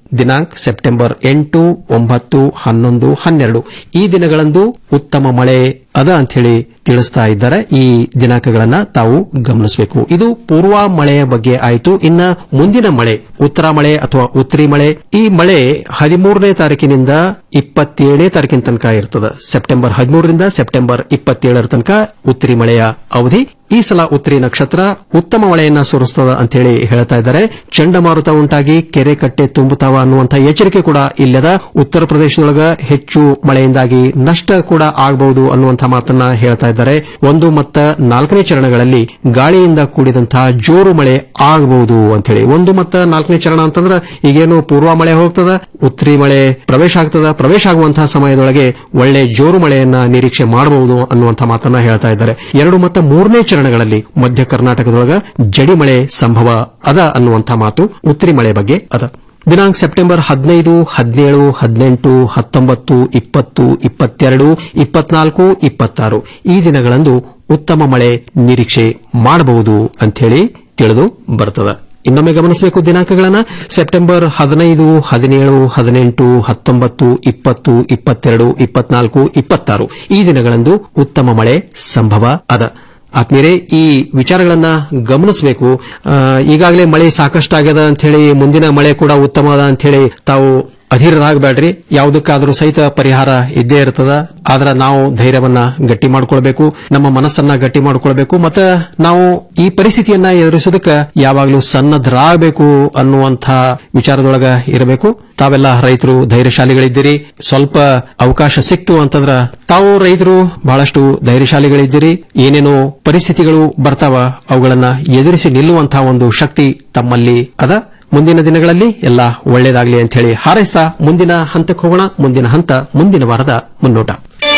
ದಿನಾಂಕ ಸೆಪ್ಟೆಂಬರ್ ಎಂಟು ಒಂಬತ್ತು ಹನ್ನೊಂದು ಹನ್ನೆರಡು ಈ ದಿನಗಳಂದು ಉತ್ತಮ ಮಳೆ ಅದ ಅಂತ ಹೇಳಿ ತಿಳಿಸ್ತಾ ಇದ್ದಾರೆ ಈ ದಿನಾಂಕಗಳನ್ನ ತಾವು ಗಮನಿಸಬೇಕು ಇದು ಪೂರ್ವ ಮಳೆಯ ಬಗ್ಗೆ ಆಯಿತು ಇನ್ನ ಮುಂದಿನ ಮಳೆ ಉತ್ತರ ಮಳೆ ಅಥವಾ ಉತ್ತರಿ ಮಳೆ ಈ ಮಳೆ ಹದಿಮೂರನೇ ತಾರೀಕಿನಿಂದ ಇಪ್ಪತ್ತೇಳನೇ ತಾರೀಕಿನ ತನಕ ಇರ್ತದೆ ಸೆಪ್ಟೆಂಬರ್ ಹದಿಮೂರರಿಂದ ಸೆಪ್ಟೆಂಬರ್ ಇಪ್ಪತ್ತೇಳರ ತನಕ ಉತ್ತರಿ ಮಳೆಯ ಅವಧಿ ಈ ಸಲ ಉತ್ತರಿ ನಕ್ಷತ್ರ ಉತ್ತಮ ಮಳೆಯನ್ನ ಸುರಿಸ್ತದ ಅಂತ ಹೇಳಿ ಹೇಳ್ತಾ ಇದ್ದಾರೆ ಚಂಡಮಾರುತ ಉಂಟಾಗಿ ಕೆರೆ ಕಟ್ಟೆ ತುಂಬುತ್ತಾವ ಅನ್ನುವಂಥ ಎಚ್ಚರಿಕೆ ಕೂಡ ಇಲ್ಲದ ಉತ್ತರ ಪ್ರದೇಶದೊಳಗ ಹೆಚ್ಚು ಮಳೆಯಿಂದಾಗಿ ನಷ್ಟ ಕೂಡ ಆಗಬಹುದು ಅನ್ನುವಂಥ ಮಾತನ್ನ ಹೇಳ್ತಾ ಇದ್ದಾರೆ ಒಂದು ಮತ್ತು ನಾಲ್ಕನೇ ಚರಣಗಳಲ್ಲಿ ಗಾಳಿಯಿಂದ ಕೂಡಿದಂತಹ ಜೋರು ಮಳೆ ಆಗಬಹುದು ಅಂತ ಹೇಳಿ ಒಂದು ಮತ್ತು ನಾಲ್ಕನೇ ಚರಣ ಅಂತಂದ್ರೆ ಈಗೇನು ಪೂರ್ವ ಮಳೆ ಹೋಗ್ತದ ಉತ್ತರಿ ಮಳೆ ಪ್ರವೇಶ ಆಗ್ತದ ಪ್ರವೇಶ ಆಗುವಂತಹ ಸಮಯದೊಳಗೆ ಒಳ್ಳೆ ಜೋರು ಮಳೆಯನ್ನ ನಿರೀಕ್ಷೆ ಮಾಡಬಹುದು ಅನ್ನುವಂಥ ಮಾತನ್ನ ಹೇಳ್ತಾ ಇದ್ದಾರೆ ಎರಡು ಮತ್ತು ಮೂರನೇ ಚರಣಗಳಲ್ಲಿ ಮಧ್ಯ ಕರ್ನಾಟಕದೊಳಗ ಜಡಿ ಮಳೆ ಸಂಭವ ಅದ ಅನ್ನುವಂಥ ಮಾತು ಉತ್ತರಿ ಮಳೆ ಬಗ್ಗೆ ಅದ ದಿನಾಂಕ ಸೆಪ್ಟೆಂಬರ್ ಹದಿನೈದು ಹದಿನೇಳು ಹದಿನೆಂಟು ಹತ್ತೊಂಬತ್ತು ಇಪ್ಪತ್ತು ಇಪ್ಪತ್ತೆರಡು ಇಪ್ಪತ್ನಾಲ್ಕು ಇಪ್ಪತ್ತಾರು ಈ ದಿನಗಳಂದು ಉತ್ತಮ ಮಳೆ ನಿರೀಕ್ಷೆ ಮಾಡಬಹುದು ಅಂಥೇಳಿ ತಿಳಿದು ಬರ್ತದೆ ಇನ್ನೊಮ್ಮೆ ಗಮನಿಸಬೇಕು ದಿನಾಂಕಗಳನ್ನು ಸೆಪ್ಟೆಂಬರ್ ಹದಿನೈದು ಹದಿನೇಳು ಹದಿನೆಂಟು ಹತ್ತೊಂಬತ್ತು ಇಪ್ಪತ್ತು ಇಪ್ಪತ್ತೆರಡು ಇಪ್ಪತ್ನಾಲ್ಕು ಇಪ್ಪತ್ತಾರು ಈ ದಿನಗಳಂದು ಉತ್ತಮ ಮಳೆ ಸಂಭವ ಅದ ಆತ್ಮೀಯರೇ ಈ ವಿಚಾರಗಳನ್ನ ಗಮನಿಸಬೇಕು ಈಗಾಗಲೇ ಮಳೆ ಸಾಕಷ್ಟಾಗ್ಯದ ಅಂತ ಹೇಳಿ ಮುಂದಿನ ಮಳೆ ಕೂಡ ಉತ್ತಮ ಅದ ಅಂತ ಹೇಳಿ ತಾವು ಅಧೀರರಾಗಬೇಡ್ರಿ ಯಾವುದಕ್ಕಾದರೂ ಸಹಿತ ಪರಿಹಾರ ಇದ್ದೇ ಇರ್ತದ ಆದ್ರೆ ನಾವು ಧೈರ್ಯವನ್ನ ಗಟ್ಟಿ ಮಾಡ್ಕೊಳ್ಬೇಕು ನಮ್ಮ ಮನಸ್ಸನ್ನ ಗಟ್ಟಿ ಮಾಡ್ಕೊಳ್ಬೇಕು ಮತ್ತೆ ನಾವು ಈ ಪರಿಸ್ಥಿತಿಯನ್ನ ಎದುರಿಸೋದಕ್ಕೆ ಯಾವಾಗಲೂ ಸನ್ನದ್ಧರಾಗಬೇಕು ಅನ್ನುವಂಥ ವಿಚಾರದೊಳಗ ಇರಬೇಕು ತಾವೆಲ್ಲ ರೈತರು ಧೈರ್ಯಶಾಲಿಗಳಿದ್ದೀರಿ ಸ್ವಲ್ಪ ಅವಕಾಶ ಸಿಕ್ತು ಅಂತಂದ್ರ ತಾವು ರೈತರು ಬಹಳಷ್ಟು ಧೈರ್ಯಶಾಲಿಗಳಿದ್ದೀರಿ ಏನೇನೋ ಪರಿಸ್ಥಿತಿಗಳು ಬರ್ತಾವ ಅವುಗಳನ್ನ ಎದುರಿಸಿ ನಿಲ್ಲುವಂತಹ ಒಂದು ಶಕ್ತಿ ತಮ್ಮಲ್ಲಿ ಅದ ಮುಂದಿನ ದಿನಗಳಲ್ಲಿ ಎಲ್ಲ ಒಳ್ಳೇದಾಗಲಿ ಅಂತ ಹೇಳಿ ಹಾರೈಸ್ತಾ ಮುಂದಿನ ಹಂತಕ್ಕೆ ಹೋಗೋಣ ಮುಂದಿನ ಹಂತ ಮುಂದಿನ ವಾರದ ಮುನ್ನೋಟ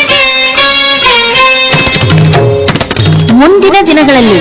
ಮುಂದಿನ ದಿನಗಳಲ್ಲಿ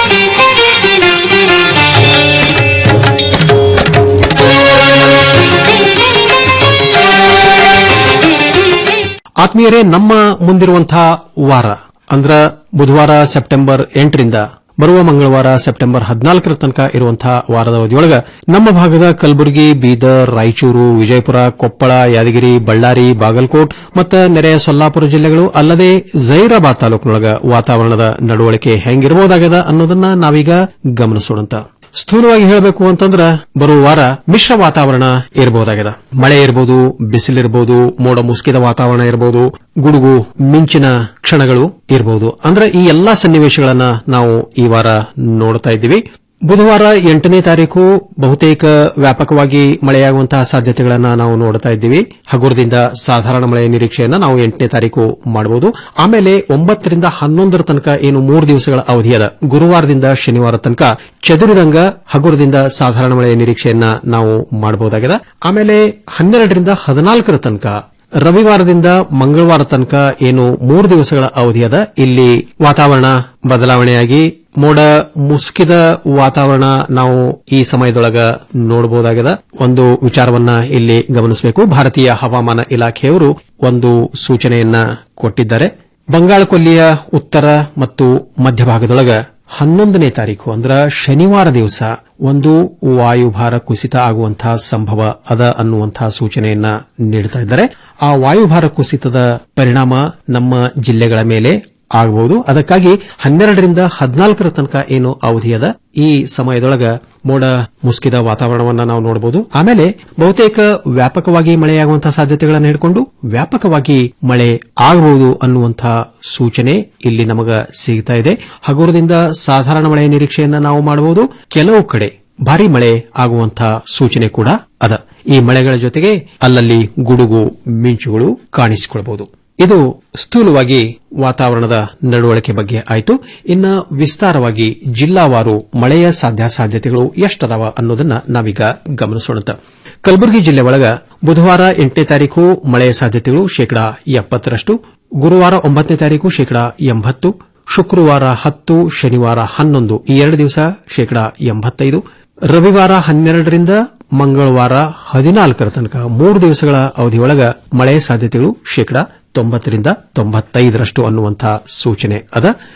ಆತ್ಮೀಯರೇ ನಮ್ಮ ಮುಂದಿರುವಂತಹ ವಾರ ಅಂದ್ರ ಬುಧವಾರ ಸೆಪ್ಟೆಂಬರ್ ಎಂಟರಿಂದ ಬರುವ ಮಂಗಳವಾರ ಸೆಪ್ಟೆಂಬರ್ ಹದಿನಾಲ್ಕರ ತನಕ ಇರುವಂತಹ ವಾರದ ಅವಧಿಯೊಳಗ ನಮ್ಮ ಭಾಗದ ಕಲಬುರಗಿ ಬೀದರ್ ರಾಯಚೂರು ವಿಜಯಪುರ ಕೊಪ್ಪಳ ಯಾದಗಿರಿ ಬಳ್ಳಾರಿ ಬಾಗಲಕೋಟ್ ಮತ್ತು ನೆರೆಯ ಸೊಲ್ಲಾಪುರ ಜಿಲ್ಲೆಗಳು ಅಲ್ಲದೆ ಜೈರಾಬಾದ್ ತಾಲೂಕಿನೊಳಗ ವಾತಾವರಣದ ನಡವಳಿಕೆ ಹೆಂಗಿರಬಹುದಾಗದ ಅನ್ನೋದನ್ನ ನಾವೀಗ ಗಮನಿಸೋಣಂತ ಸ್ಥೂಲವಾಗಿ ಹೇಳಬೇಕು ಅಂತಂದ್ರ ಬರುವ ವಾರ ಮಿಶ್ರ ವಾತಾವರಣ ಇರಬಹುದಾಗಿದೆ ಮಳೆ ಇರಬಹುದು ಬಿಸಿಲಿರಬಹುದು ಮೋಡ ಮುಸುಕಿದ ವಾತಾವರಣ ಇರಬಹುದು ಗುಡುಗು ಮಿಂಚಿನ ಕ್ಷಣಗಳು ಇರಬಹುದು ಅಂದ್ರೆ ಈ ಎಲ್ಲಾ ಸನ್ನಿವೇಶಗಳನ್ನ ನಾವು ಈ ವಾರ ನೋಡ್ತಾ ಇದ್ದೀವಿ ಬುಧವಾರ ಎಂಟನೇ ತಾರೀಕು ಬಹುತೇಕ ವ್ಯಾಪಕವಾಗಿ ಮಳೆಯಾಗುವಂತಹ ಸಾಧ್ಯತೆಗಳನ್ನ ನಾವು ನೋಡ್ತಾ ಇದ್ದೀವಿ ಹಗುರದಿಂದ ಸಾಧಾರಣ ಮಳೆಯ ನಿರೀಕ್ಷೆಯನ್ನ ನಾವು ಎಂಟನೇ ತಾರೀಕು ಮಾಡಬಹುದು ಆಮೇಲೆ ಒಂಬತ್ತರಿಂದ ಹನ್ನೊಂದರ ತನಕ ಏನು ಮೂರು ದಿವಸಗಳ ಅವಧಿಯದ ಗುರುವಾರದಿಂದ ಶನಿವಾರ ತನಕ ಚದುರಿದಂಗ ಹಗುರದಿಂದ ಸಾಧಾರಣ ಮಳೆಯ ನಿರೀಕ್ಷೆಯನ್ನ ನಾವು ಮಾಡಬಹುದಾಗಿದೆ ಆಮೇಲೆ ಹನ್ನೆರಡರಿಂದ ಹದಿನಾಲ್ಕರ ತನಕ ರವಿವಾರದಿಂದ ಮಂಗಳವಾರ ತನಕ ಏನು ಮೂರು ದಿವಸಗಳ ಅವಧಿಯದ ಇಲ್ಲಿ ವಾತಾವರಣ ಬದಲಾವಣೆಯಾಗಿ ಮೋಡ ಮುಸುಕಿದ ವಾತಾವರಣ ನಾವು ಈ ಸಮಯದೊಳಗ ನೋಡಬಹುದಾಗಿದೆ ಒಂದು ವಿಚಾರವನ್ನ ಇಲ್ಲಿ ಗಮನಿಸಬೇಕು ಭಾರತೀಯ ಹವಾಮಾನ ಇಲಾಖೆಯವರು ಒಂದು ಸೂಚನೆಯನ್ನ ಕೊಟ್ಟಿದ್ದಾರೆ ಬಂಗಾಳ ಕೊಲ್ಲಿಯ ಉತ್ತರ ಮತ್ತು ಮಧ್ಯಭಾಗದೊಳಗ ಹನ್ನೊಂದನೇ ತಾರೀಕು ಅಂದ್ರ ಶನಿವಾರ ದಿವಸ ಒಂದು ವಾಯುಭಾರ ಕುಸಿತ ಆಗುವಂತಹ ಸಂಭವ ಅದ ಅನ್ನುವಂತಹ ಸೂಚನೆಯನ್ನ ನೀಡುತ್ತಾ ಇದ್ದಾರೆ ಆ ವಾಯುಭಾರ ಕುಸಿತದ ಪರಿಣಾಮ ನಮ್ಮ ಜಿಲ್ಲೆಗಳ ಮೇಲೆ ಆಗಬಹುದು ಅದಕ್ಕಾಗಿ ಹನ್ನೆರಡರಿಂದ ಹದಿನಾಲ್ಕರ ತನಕ ಏನು ಅವಧಿಯದ ಈ ಸಮಯದೊಳಗ ಮೋಡ ಮುಸುಕಿದ ವಾತಾವರಣವನ್ನ ನಾವು ನೋಡಬಹುದು ಆಮೇಲೆ ಬಹುತೇಕ ವ್ಯಾಪಕವಾಗಿ ಮಳೆಯಾಗುವಂತಹ ಸಾಧ್ಯತೆಗಳನ್ನು ಹಿಡ್ಕೊಂಡು ವ್ಯಾಪಕವಾಗಿ ಮಳೆ ಆಗಬಹುದು ಅನ್ನುವಂತಹ ಸೂಚನೆ ಇಲ್ಲಿ ನಮಗ ಸಿಗ್ತಾ ಇದೆ ಹಗುರದಿಂದ ಸಾಧಾರಣ ಮಳೆಯ ನಿರೀಕ್ಷೆಯನ್ನ ನಾವು ಮಾಡಬಹುದು ಕೆಲವು ಕಡೆ ಭಾರಿ ಮಳೆ ಆಗುವಂತಹ ಸೂಚನೆ ಕೂಡ ಅದ ಈ ಮಳೆಗಳ ಜೊತೆಗೆ ಅಲ್ಲಲ್ಲಿ ಗುಡುಗು ಮಿಂಚುಗಳು ಕಾಣಿಸಿಕೊಳ್ಳಬಹುದು ಇದು ಸ್ಥೂಲವಾಗಿ ವಾತಾವರಣದ ನಡವಳಿಕೆ ಬಗ್ಗೆ ಆಯಿತು ಇನ್ನ ವಿಸ್ತಾರವಾಗಿ ಜಿಲ್ಲಾವಾರು ಮಳೆಯ ಸಾಧ್ಯಾಸಾಧ್ಯತೆಗಳು ಎಷ್ಟದಾವ ಅನ್ನೋದನ್ನ ನಾವೀಗ ಗಮನಿಸೋಣ ಕಲಬುರಗಿ ಜಿಲ್ಲೆ ಒಳಗ ಬುಧವಾರ ಎಂಟನೇ ತಾರೀಕು ಮಳೆಯ ಸಾಧ್ಯತೆಗಳು ಶೇಕಡಾ ಎಪ್ಪತ್ತರಷ್ಟು ಗುರುವಾರ ಒಂಬತ್ತನೇ ತಾರೀಕು ಶೇಕಡಾ ಎಂಬತ್ತು ಶುಕ್ರವಾರ ಹತ್ತು ಶನಿವಾರ ಹನ್ನೊಂದು ಈ ಎರಡು ದಿವಸ ಶೇಕಡಾ ಎಂಬತ್ತೈದು ರವಿವಾರ ಹನ್ನೆರಡರಿಂದ ಮಂಗಳವಾರ ಹದಿನಾಲ್ಕರ ತನಕ ಮೂರು ದಿವಸಗಳ ಅವಧಿಯೊಳಗ ಮಳೆ ಸಾಧ್ಯತೆಗಳು ಶೇಕಡಾ ತೊಂಬತ್ತರಿಂದ ತೊಂಬತ್ತೈದರಷ್ಟು ಅನ್ನುವಂತಹ ಸೂಚನೆ ಅದ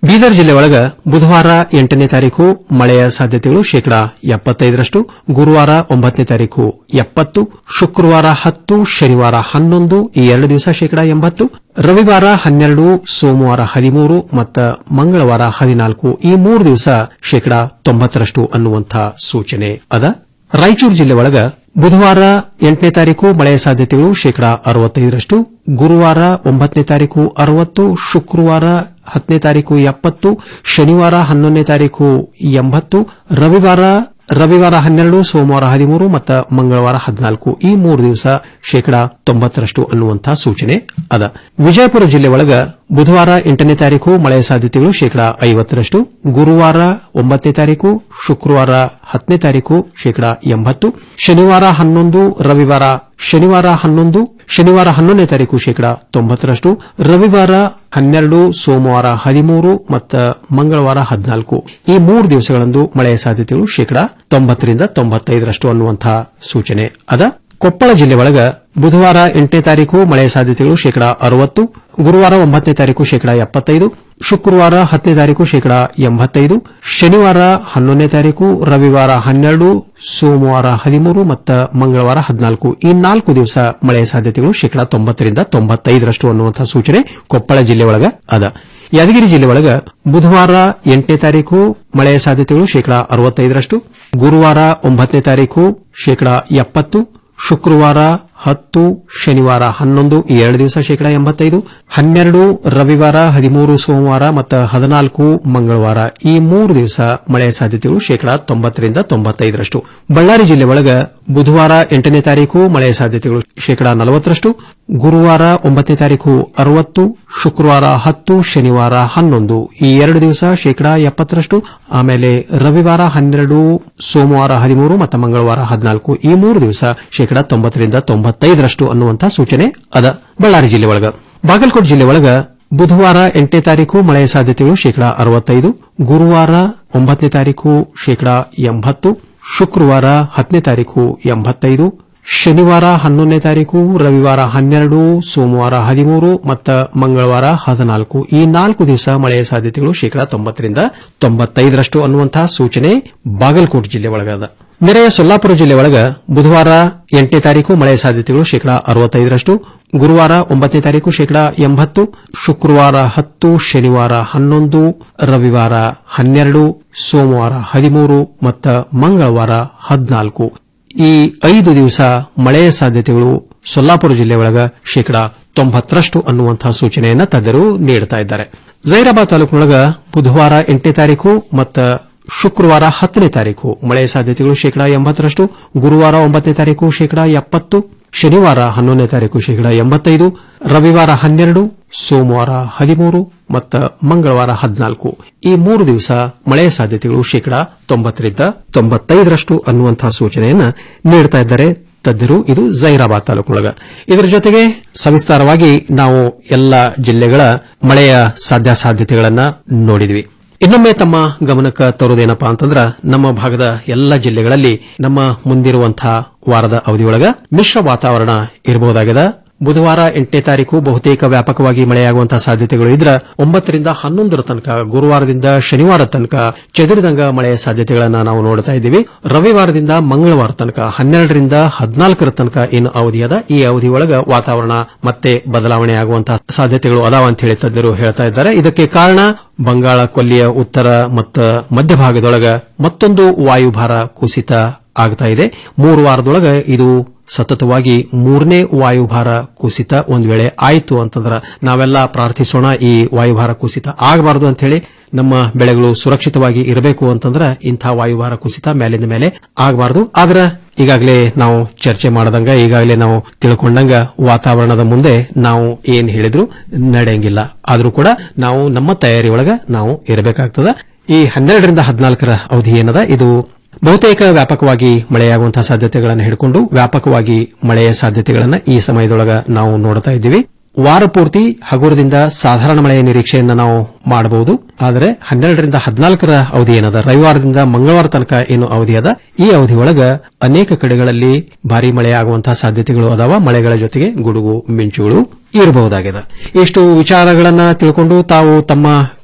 ಬೀದರ್ ಜಿಲ್ಲೆ ಒಳಗ ಬುಧವಾರ ಎಂಟನೇ ತಾರೀಕು ಮಳೆಯ ಸಾಧ್ಯತೆಗಳು ಶೇಕಡಾ ಎಪ್ಪತ್ತೈದರಷ್ಟು ಗುರುವಾರ ಒಂಬತ್ತನೇ ತಾರೀಕು ಎಪ್ಪತ್ತು ಶುಕ್ರವಾರ ಹತ್ತು ಶನಿವಾರ ಹನ್ನೊಂದು ಈ ಎರಡು ದಿವಸ ಶೇಕಡಾ ಎಂಬತ್ತು ರವಿವಾರ ಹನ್ನೆರಡು ಸೋಮವಾರ ಹದಿಮೂರು ಮತ್ತು ಮಂಗಳವಾರ ಹದಿನಾಲ್ಕು ಈ ಮೂರು ದಿವಸ ಶೇಕಡಾ ತೊಂಬತ್ತರಷ್ಟು ಅನ್ನುವಂಥ ಸೂಚನೆ ಅದ ರಾಯಚೂರು ಜಿಲ್ಲೆ ಒಳಗ ಬುಧವಾರ ಎಂಟನೇ ತಾರೀಕು ಮಳೆಯ ಸಾಧ್ಯತೆಗಳು ಶೇಕಡಾ ಅರವತ್ತೈದರಷ್ಟು ಗುರುವಾರ ಒಂಬತ್ತನೇ ತಾರೀಕು ಅರವತ್ತು ಶುಕ್ರವಾರ ಹತ್ತನೇ ತಾರೀಕು ಎಪ್ಪತ್ತು ಶನಿವಾರ ಹನ್ನೊಂದನೇ ತಾರೀಕು ಎಂಬತ್ತು ರವಿವಾರ ರವಿವಾರ ಹನ್ನೆರಡು ಸೋಮವಾರ ಹದಿಮೂರು ಮತ್ತು ಮಂಗಳವಾರ ಹದಿನಾಲ್ಕು ಈ ಮೂರು ದಿವಸ ಶೇಕಡಾ ತೊಂಬತ್ತರಷ್ಟು ಅನ್ನುವಂತಹ ಸೂಚನೆ ಅದ ವಿಜಯಪುರ ಜಿಲ್ಲೆ ಒಳಗ ಬುಧವಾರ ಎಂಟನೇ ತಾರೀಕು ಮಳೆಯ ಸಾಧ್ಯತೆಗಳು ಶೇಕಡಾ ಐವತ್ತರಷ್ಟು ಗುರುವಾರ ಒಂಬತ್ತನೇ ತಾರೀಕು ಶುಕ್ರವಾರ ಹತ್ತನೇ ತಾರೀಕು ಶೇಕಡಾ ಎಂಬತ್ತು ಶನಿವಾರ ಹನ್ನೊಂದು ರವಿವಾರ ಶನಿವಾರ ಹನ್ನೊಂದು ಶನಿವಾರ ಹನ್ನೊಂದನೇ ತಾರೀಕು ಶೇಕಡಾ ತೊಂಬತ್ತರಷ್ಟು ರವಿವಾರ ಹನ್ನೆರಡು ಸೋಮವಾರ ಹದಿಮೂರು ಮತ್ತು ಮಂಗಳವಾರ ಹದಿನಾಲ್ಕು ಈ ಮೂರು ದಿವಸಗಳಂದು ಮಳೆಯ ಸಾಧ್ಯತೆಗಳು ಶೇಕಡಾ ತೊಂಬತ್ತರಿಂದ ತೊಂಬತ್ತೈದರಷ್ಟು ಅನ್ನುವಂತಹ ಸೂಚನೆ ಅದ ಕೊಪ್ಪಳ ಜಿಲ್ಲೆ ಒಳಗ ಬುಧವಾರ ಎಂಟನೇ ತಾರೀಕು ಮಳೆಯ ಸಾಧ್ಯತೆಗಳು ಶೇಕಡಾ ಅರವತ್ತು ಗುರುವಾರ ಒಂಬತ್ತನೇ ತಾರೀಕು ಶೇಕಡಾ ಎಪ್ಪತ್ತೈದು ಶುಕ್ರವಾರ ಹತ್ತನೇ ತಾರೀಕು ಶೇಕಡಾ ಎಂಬತ್ತೈದು ಶನಿವಾರ ಹನ್ನೊಂದನೇ ತಾರೀಕು ರವಿವಾರ ಹನ್ನೆರಡು ಸೋಮವಾರ ಹದಿಮೂರು ಮತ್ತು ಮಂಗಳವಾರ ಹದಿನಾಲ್ಕು ಈ ನಾಲ್ಕು ದಿವಸ ಮಳೆಯ ಸಾಧ್ಯತೆಗಳು ಶೇಕಡಾ ತೊಂಬತ್ತರಿಂದ ತೊಂಬತ್ತೈದರಷ್ಟು ಅನ್ನುವಂತಹ ಸೂಚನೆ ಕೊಪ್ಪಳ ಜಿಲ್ಲೆ ಒಳಗ ಅದ ಯಾದಗಿರಿ ಜಿಲ್ಲೆ ಒಳಗ ಬುಧವಾರ ಎಂಟನೇ ತಾರೀಕು ಮಳೆಯ ಸಾಧ್ಯತೆಗಳು ಶೇಕಡಾ ಅರವತ್ತೈದರಷ್ಟು ಗುರುವಾರ ಒಂಬತ್ತನೇ ತಾರೀಕು ಶೇಕಡಾ ಎಪ್ಪತ್ತು ಶುಕ್ರವಾರ ಹತ್ತು ಶನಿವಾರ ಹನ್ನೊಂದು ಈ ಎರಡು ದಿವಸ ಶೇಕಡಾ ಎಂಬತ್ತೈದು ಹನ್ನೆರಡು ರವಿವಾರ ಹದಿಮೂರು ಸೋಮವಾರ ಮತ್ತು ಹದಿನಾಲ್ಕು ಮಂಗಳವಾರ ಈ ಮೂರು ದಿವಸ ಮಳೆಯ ಸಾಧ್ಯತೆಗಳು ಶೇಕಡಾ ತೊಂಬತ್ತರಿಂದ ತೊಂಬತ್ತೈದರಷ್ಟು ಬಳ್ಳಾರಿ ಜಿಲ್ಲೆ ಒಳಗ ಬುಧವಾರ ಎಂಟನೇ ತಾರೀಕು ಮಳೆಯ ಸಾಧ್ಯತೆಗಳು ಶೇಕಡಾ ನಲವತ್ತರಷ್ಟು ಗುರುವಾರ ಒಂಬತ್ತನೇ ತಾರೀಕು ಅರವತ್ತು ಶುಕ್ರವಾರ ಹತ್ತು ಶನಿವಾರ ಹನ್ನೊಂದು ಈ ಎರಡು ದಿವಸ ಶೇಕಡಾ ಎಪ್ಪತ್ತರಷ್ಟು ಆಮೇಲೆ ರವಿವಾರ ಹನ್ನೆರಡು ಸೋಮವಾರ ಹದಿಮೂರು ಮತ್ತು ಮಂಗಳವಾರ ಹದಿನಾಲ್ಕು ಈ ಮೂರು ದಿವಸ ಶೇಕಡಾ ತೊಂಬತ್ತರಿಂದ ತೊಂಬತ್ತೈದರಷ್ಟು ಅನ್ನುವಂತಹ ಸೂಚನೆ ಅದ ಬಳ್ಳಾರಿ ಜಿಲ್ಲೆ ಒಳಗ ಬಾಗಲಕೋಟೆ ಜಿಲ್ಲೆ ಒಳಗ ಬುಧವಾರ ಎಂಟನೇ ತಾರೀಕು ಮಳೆಯ ಸಾಧ್ಯತೆಗಳು ಶೇಕಡಾ ಅರವತ್ತೈದು ಗುರುವಾರ ಒಂಬತ್ತನೇ ತಾರೀಕು ಶೇಕಡಾ ಎಂಬತ್ತು ಶುಕ್ರವಾರ ಹತ್ತನೇ ತಾರೀಕು ಎಂಬತ್ತೈದು ಶನಿವಾರ ಹನ್ನೊಂದನೇ ತಾರೀಕು ರವಿವಾರ ಹನ್ನೆರಡು ಸೋಮವಾರ ಹದಿಮೂರು ಮತ್ತು ಮಂಗಳವಾರ ಹದಿನಾಲ್ಕು ಈ ನಾಲ್ಕು ದಿವಸ ಮಳೆಯ ಸಾಧ್ಯತೆಗಳು ಶೇಕಡಾ ತೊಂಬತ್ತರಿಂದ ತೊಂಬತ್ತೈದರಷ್ಟು ಅನ್ನುವಂತಹ ಸೂಚನೆ ಬಾಗಲಕೋಟೆ ಜಿಲ್ಲೆ ಒಳಗದ ನೆರೆಯ ಸೊಲ್ಲಾಪುರ ಜಿಲ್ಲೆ ಒಳಗ ಬುಧವಾರ ಎಂಟನೇ ತಾರೀಕು ಮಳೆಯ ಸಾಧ್ಯತೆಗಳು ಶೇಕಡಾ ಅರವತ್ತೈದರಷ್ಟು ಗುರುವಾರ ಒಂಬತ್ತನೇ ತಾರೀಕು ಶೇಕಡಾ ಎಂಬತ್ತು ಶುಕ್ರವಾರ ಹತ್ತು ಶನಿವಾರ ಹನ್ನೊಂದು ರವಿವಾರ ಹನ್ನೆರಡು ಸೋಮವಾರ ಹದಿಮೂರು ಮತ್ತು ಮಂಗಳವಾರ ಹದಿನಾಲ್ಕು ಈ ಐದು ದಿವಸ ಮಳೆಯ ಸಾಧ್ಯತೆಗಳು ಸೊಲ್ಲಾಪುರ ಜಿಲ್ಲೆ ಒಳಗ ಶೇಕಡಾ ತೊಂಬತ್ತರಷ್ಟು ಅನ್ನುವಂತಹ ಸೂಚನೆಯನ್ನ ತಜ್ಞರು ನೀಡುತ್ತಾ ಇದ್ದಾರೆ ಜೈರಾಬಾದ್ ತಾಲೂಕಿನೊಳಗ ಬುಧವಾರ ಎಂಟನೇ ತಾರೀಕು ಮತ್ತು ಶುಕ್ರವಾರ ಹತ್ತನೇ ತಾರೀಕು ಮಳೆಯ ಸಾಧ್ಯತೆಗಳು ಶೇಕಡಾ ಎಂಬತ್ತರಷ್ಟು ಗುರುವಾರ ಒಂಬತ್ತನೇ ತಾರೀಕು ಶೇಕಡಾ ಎಪ್ಪತ್ತು ಶನಿವಾರ ಹನ್ನೊಂದನೇ ತಾರೀಕು ಶೇಕಡಾ ಎಂಬತ್ತೈದು ರವಿವಾರ ಹನ್ನೆರಡು ಸೋಮವಾರ ಹದಿಮೂರು ಮತ್ತು ಮಂಗಳವಾರ ಹದಿನಾಲ್ಕು ಈ ಮೂರು ದಿವಸ ಮಳೆಯ ಸಾಧ್ಯತೆಗಳು ಶೇಕಡಾ ತೊಂಬತ್ತರಿಂದ ತೊಂಬತ್ತೈದರಷ್ಟು ಅನ್ನುವಂತಹ ಸೂಚನೆಯನ್ನ ನೀಡುತ್ತಾ ಇದ್ದಾರೆ ತಜ್ಞರು ಇದು ಜೈರಾಬಾದ್ ತಾಲೂಕಿನೊಳಗ ಇದರ ಜೊತೆಗೆ ಸವಿಸ್ತಾರವಾಗಿ ನಾವು ಎಲ್ಲ ಜಿಲ್ಲೆಗಳ ಮಳೆಯ ಸಾಧ್ಯಾಸಾಧ್ಯತೆಗಳನ್ನ ನೋಡಿದ್ವಿ ಇನ್ನೊಮ್ಮೆ ತಮ್ಮ ಗಮನಕ್ಕೆ ತರುವುದೇನಪ್ಪಾ ಅಂತಂದ್ರ ನಮ್ಮ ಭಾಗದ ಎಲ್ಲ ಜಿಲ್ಲೆಗಳಲ್ಲಿ ನಮ್ಮ ಮುಂದಿರುವಂತಹ ವಾರದ ಅವಧಿಯೊಳಗ ಮಿಶ್ರ ವಾತಾವರಣ ಇರಬಹುದಾಗಿದೆ ಬುಧವಾರ ಎಂಟನೇ ತಾರೀಕು ಬಹುತೇಕ ವ್ಯಾಪಕವಾಗಿ ಮಳೆಯಾಗುವಂತಹ ಸಾಧ್ಯತೆಗಳು ಇದ್ರ ಒಂಬತ್ತರಿಂದ ಹನ್ನೊಂದರ ತನಕ ಗುರುವಾರದಿಂದ ಶನಿವಾರ ತನಕ ಚದುರಿದಂಗ ಮಳೆಯ ಸಾಧ್ಯತೆಗಳನ್ನ ನಾವು ನೋಡ್ತಾ ಇದ್ದೀವಿ ರವಿವಾರದಿಂದ ಮಂಗಳವಾರ ತನಕ ಹನ್ನೆರಡರಿಂದ ಹದಿನಾಲ್ಕರ ತನಕ ಏನು ಅವಧಿ ಅದ ಈ ಅವಧಿ ಒಳಗ ವಾತಾವರಣ ಮತ್ತೆ ಬದಲಾವಣೆ ಆಗುವಂತಹ ಸಾಧ್ಯತೆಗಳು ಅದಾವ ಅಂತ ಹೇಳಿ ತಜ್ಞರು ಹೇಳ್ತಾ ಇದ್ದಾರೆ ಇದಕ್ಕೆ ಕಾರಣ ಬಂಗಾಳ ಕೊಲ್ಲಿಯ ಉತ್ತರ ಮತ್ತು ಮಧ್ಯಭಾಗದೊಳಗ ಮತ್ತೊಂದು ವಾಯುಭಾರ ಕುಸಿತ ಆಗ್ತಾ ಇದೆ ಮೂರು ವಾರದೊಳಗ ಇದು ಸತತವಾಗಿ ಮೂರನೇ ವಾಯುಭಾರ ಕುಸಿತ ಒಂದ್ ವೇಳೆ ಆಯಿತು ಅಂತಂದ್ರ ನಾವೆಲ್ಲ ಪ್ರಾರ್ಥಿಸೋಣ ಈ ವಾಯುಭಾರ ಕುಸಿತ ಆಗಬಾರದು ಅಂತ ಹೇಳಿ ನಮ್ಮ ಬೆಳೆಗಳು ಸುರಕ್ಷಿತವಾಗಿ ಇರಬೇಕು ಅಂತಂದ್ರ ಇಂಥ ವಾಯುಭಾರ ಕುಸಿತ ಮೇಲಿಂದ ಮೇಲೆ ಆಗಬಾರದು ಆದ್ರ ಈಗಾಗಲೇ ನಾವು ಚರ್ಚೆ ಮಾಡದಂಗ ಈಗಾಗಲೇ ನಾವು ತಿಳ್ಕೊಂಡಂಗ ವಾತಾವರಣದ ಮುಂದೆ ನಾವು ಏನ್ ಹೇಳಿದ್ರು ನಡೆಯಂಗಿಲ್ಲ ಆದ್ರೂ ಕೂಡ ನಾವು ನಮ್ಮ ತಯಾರಿ ಒಳಗ ನಾವು ಇರಬೇಕಾಗ್ತದ ಈ ಹನ್ನೆರಡರಿಂದ ಹದಿನಾಲ್ಕರ ಅವಧಿ ಏನದ ಇದು ಬಹುತೇಕ ವ್ಯಾಪಕವಾಗಿ ಮಳೆಯಾಗುವಂತಹ ಸಾಧ್ಯತೆಗಳನ್ನು ಹಿಡ್ಕೊಂಡು ವ್ಯಾಪಕವಾಗಿ ಮಳೆಯ ಸಾಧ್ಯತೆಗಳನ್ನು ಈ ಸಮಯದೊಳಗ ನಾವು ನೋಡ್ತಾ ಇದ್ದೀವಿ ವಾರ ಪೂರ್ತಿ ಹಗುರದಿಂದ ಸಾಧಾರಣ ಮಳೆಯ ನಿರೀಕ್ಷೆಯನ್ನ ನಾವು ಮಾಡಬಹುದು ಆದರೆ ಹನ್ನೆರಡರಿಂದ ಹದಿನಾಲ್ಕರ ಅವಧಿ ಏನದ ರವಿವಾರದಿಂದ ಮಂಗಳವಾರ ತನಕ ಏನು ಅವಧಿ ಅದ ಈ ಅವಧಿ ಒಳಗ ಅನೇಕ ಕಡೆಗಳಲ್ಲಿ ಭಾರಿ ಮಳೆ ಆಗುವಂತಹ ಸಾಧ್ಯತೆಗಳು ಅದಾವ ಮಳೆಗಳ ಜೊತೆಗೆ ಗುಡುಗು ಮಿಂಚುಗಳು ಇರಬಹುದಾಗಿದೆ ಇಷ್ಟು ವಿಚಾರಗಳನ್ನ ತಿಳ್ಕೊಂಡು ತಾವು ತಮ್ಮ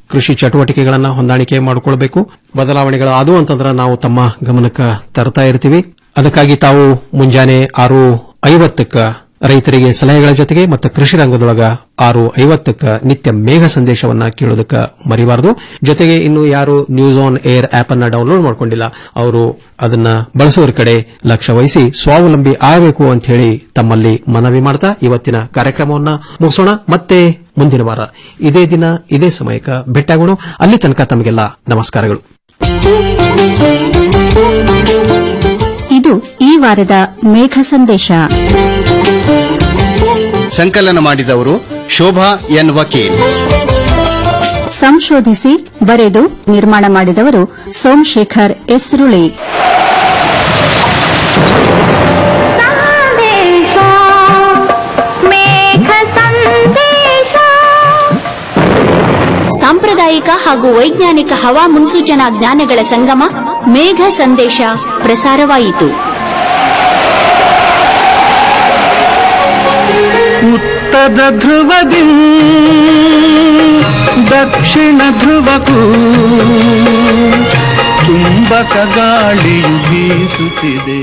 ಕೃಷಿ ಚಟುವಟಿಕೆಗಳನ್ನ ಹೊಂದಾಣಿಕೆ ಮಾಡಿಕೊಳ್ಬೇಕು ಬದಲಾವಣೆಗಳು ಅದು ಅಂತಂದ್ರೆ ನಾವು ತಮ್ಮ ಗಮನಕ್ಕೆ ತರ್ತಾ ಇರ್ತೀವಿ ಅದಕ್ಕಾಗಿ ತಾವು ಮುಂಜಾನೆ ಆರು ಐವತ್ತಕ್ಕ ರೈತರಿಗೆ ಸಲಹೆಗಳ ಜೊತೆಗೆ ಮತ್ತು ಕೃಷಿ ರಂಗದೊಳಗ ಆರು ಐವತ್ತಕ್ಕ ನಿತ್ಯ ಮೇಘ ಸಂದೇಶವನ್ನ ಕೇಳೋದಕ್ಕ ಮರಿಬಾರದು ಜೊತೆಗೆ ಇನ್ನು ಯಾರು ನ್ಯೂಸ್ ಆನ್ ಏರ್ ಆಪ್ ಅನ್ನ ಡೌನ್ಲೋಡ್ ಮಾಡ್ಕೊಂಡಿಲ್ಲ ಅವರು ಅದನ್ನ ಬಳಸೋರ ಕಡೆ ಲಕ್ಷ್ಯ ವಹಿಸಿ ಸ್ವಾವಲಂಬಿ ಆಗಬೇಕು ಅಂತ ಹೇಳಿ ತಮ್ಮಲ್ಲಿ ಮನವಿ ಮಾಡ್ತಾ ಇವತ್ತಿನ ಕಾರ್ಯಕ್ರಮವನ್ನ ಮುಗಿಸೋಣ ಮತ್ತೆ ಮುಂದಿನ ವಾರ ಇದೇ ದಿನ ಇದೇ ಸಮಯಕ್ಕೆ ಭೇಟಿಯಾಗೋಣ ಅಲ್ಲಿ ತನಕ ತಮಗೆಲ್ಲ ನಮಸ್ಕಾರಗಳು ಇದು ಈ ವಾರದ ಮೇಘ ಸಂದೇಶ ಸಂಕಲನ ಮಾಡಿದವರು ಶೋಭಾ ಎನ್ ವಕೀಲ್ ಸಂಶೋಧಿಸಿ ಬರೆದು ನಿರ್ಮಾಣ ಮಾಡಿದವರು ಸೋಮಶೇಖರ್ ಎಸ್ರುಳಿ ಸಾಂಪ್ರದಾಯಿಕ ಹಾಗೂ ವೈಜ್ಞಾನಿಕ ಹವಾ ಮುನ್ಸೂಚನಾ ಜ್ಞಾನಗಳ ಸಂಗಮ ಮೇಘ ಸಂದೇಶ ಪ್ರಸಾರವಾಯಿತು ಉತ್ತರ ಧ್ರುವದಿ ದಕ್ಷಿಣ ಧ್ರುವಕ್ಕೂ ಚುಂಬಕ ಗಾಳಿಯು ಬೀಸುತ್ತಿದೆ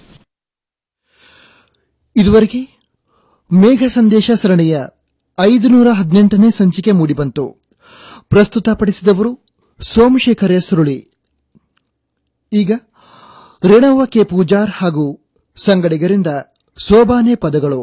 ಇದುವರೆಗೆ ಮೇಘ ಸಂದೇಶ ಸರಣಿಯ ಐದುನೂರ ಹದಿನೆಂಟನೇ ಸಂಚಿಕೆ ಮೂಡಿಬಂತು ಪ್ರಸ್ತುತಪಡಿಸಿದವರು ಸೋಮಶೇಖರ ಸುರುಳಿ ಈಗ ರೇಣವ್ವ ಕೆ ಪೂಜಾರ್ ಹಾಗೂ ಸಂಗಡಿಗರಿಂದ ಸೋಬಾನೆ ಪದಗಳು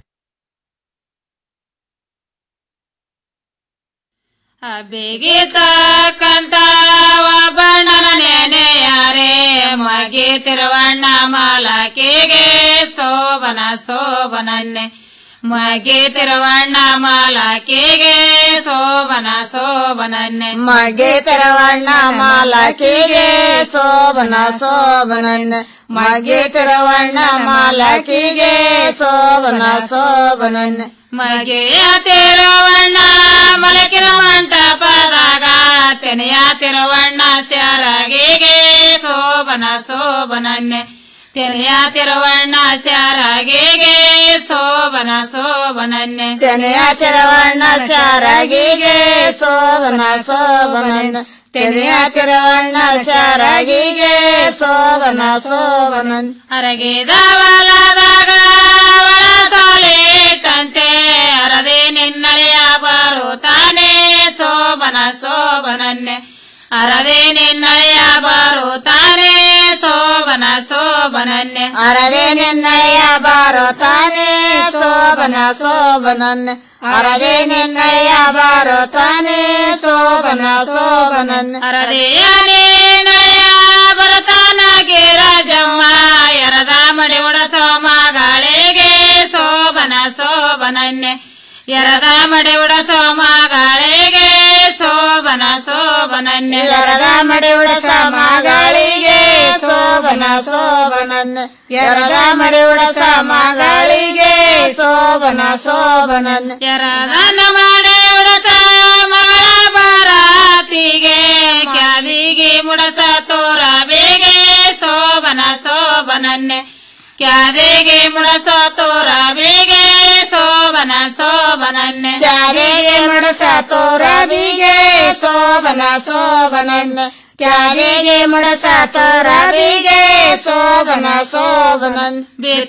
ಬೇಗಿತಕ್ಕಂತ ಒಬ್ಬಣ್ಣನ ನೆನೆಯಾರೆ ಮಗಿ ತಿರುವಣ್ಣ ಮಾಲಕಿಗೆ ಶೋಭನ ಶೋಭನನ್ನೆ ಮಗೆ ತಿರುವಣ್ಣ ಮಾಲಕಿಗೆ ಶೋಭನ ಶೋಭನನ್ನೆ ಮಗೆ ತೆರವಣ್ಣ ಮಾಲಕಿಗೆ ಶೋಭನ ಶೋಭನನ್ನ ಮಗೆ ತೆರವಣ್ಣ ಮಾಲಕಿಗೆ ಶೋಭನ ಶೋಭನನ್ನ ಮಗೆಯ ತಿರುವಣ್ಣ ಮಲಕಿನ ಮಂಟಪದಾಗ ತೆನೆಯ ತಿರುವಣ್ಣ ಸ್ಯಾರಗಿಗೆ ಶೋಭನ ಶೋಭನನ್ನೆ ತೆನೆಯ ತಿರುವಣ್ಣ ಸ್ಯಾರಗಿಗೆ ಶೋಭನ ಶೋಭನನ್ನೆ ತೆನೆಯ ತೆರವಣ್ಣ ಶಾರಗಿಗೆ ಶೋಭನ ಶೋಭನನ್ನ ತೆನೆಯ ತೆರವಣ್ಣ ಶಾರಗಿಗೆ ಶೋಭನ ಶೋಭನನ್ ಅರಗಿದವಲದಾಗ ಅವಳ ಸಾಲೇಟಂತೆ ಅರದೆ ನಿನ್ನಳೆಯ ಬರುತ್ತಾನೆ ಶೋಭನ ಶೋಭನನ್ನೆ ಅರದೆ ನಿನ್ನಳೆಯ ಬರುತ್ತಾನೆ ಶೋಭನ ಶೋಭನನ್ನೆ ಅರದೆ ನಿನ್ನಳೆಯ ಬಾರುತ್ತಾನೆ ಶೋಭನ ಶೋಭನನ್ ಅರದೆ ನಿನ್ನಳೆಯ ಬಾರುತ್ತಾನೆ ಶೋಭನ ಶೋಭನನ್ ಅರದೆಯ ನಿನ್ನಳೆಯ ಬರುತ್ತಾನ ಗಿರಜಮ್ಮ ಎರದ ಮಡಿ ಉಡಸೋ ಮಗಳಿಗೆ ಶೋಭನ ಶೋಭನನ್ನೆ ಎರದ ಮಡಿ ಉಡಸೋ ಮಗಳಿಗೆ ಶೋಭನ ಶೋಭನನ್ನೆ ಎರದ ಮಡಿ ಉಡಸ ಮಗಳಿಗೆ ಶೋಭನ ಶೋಭನನ್ ಎರದ ಮಡಿ ಉಡಸ ಮಗಳಿಗೆ ಶೋಭನ ಶೋಭನನ್ ಎರದನ ಮಡಿ ಉಡಸ ಮಗಳ ಬಾರಾತಿಗೆ ಕ್ಯಾದಿಗೆ ಮುಡಸ ತೋರ ಬೇಗೆ ಶೋಭನ ಶೋಭನನ್ನೆ ಕ್ಯಾದಿಗೆ ಮುಡಸ ತೋರ ಬೇಗೆ ಶೋಭನ ಶೋಭನನ್ನೆ ಕ್ಯಾರಿಗೆ ಮುಡಸ ತೋರ ಬೀಗೆ ಶೋಭನ ಶೋಭನನ್ ಕ್ಯಾರಿಗೆ ಮುಡಸ ತೋರ ಬೀಗೆ ಶೋಭನ ಶೋಭನನ್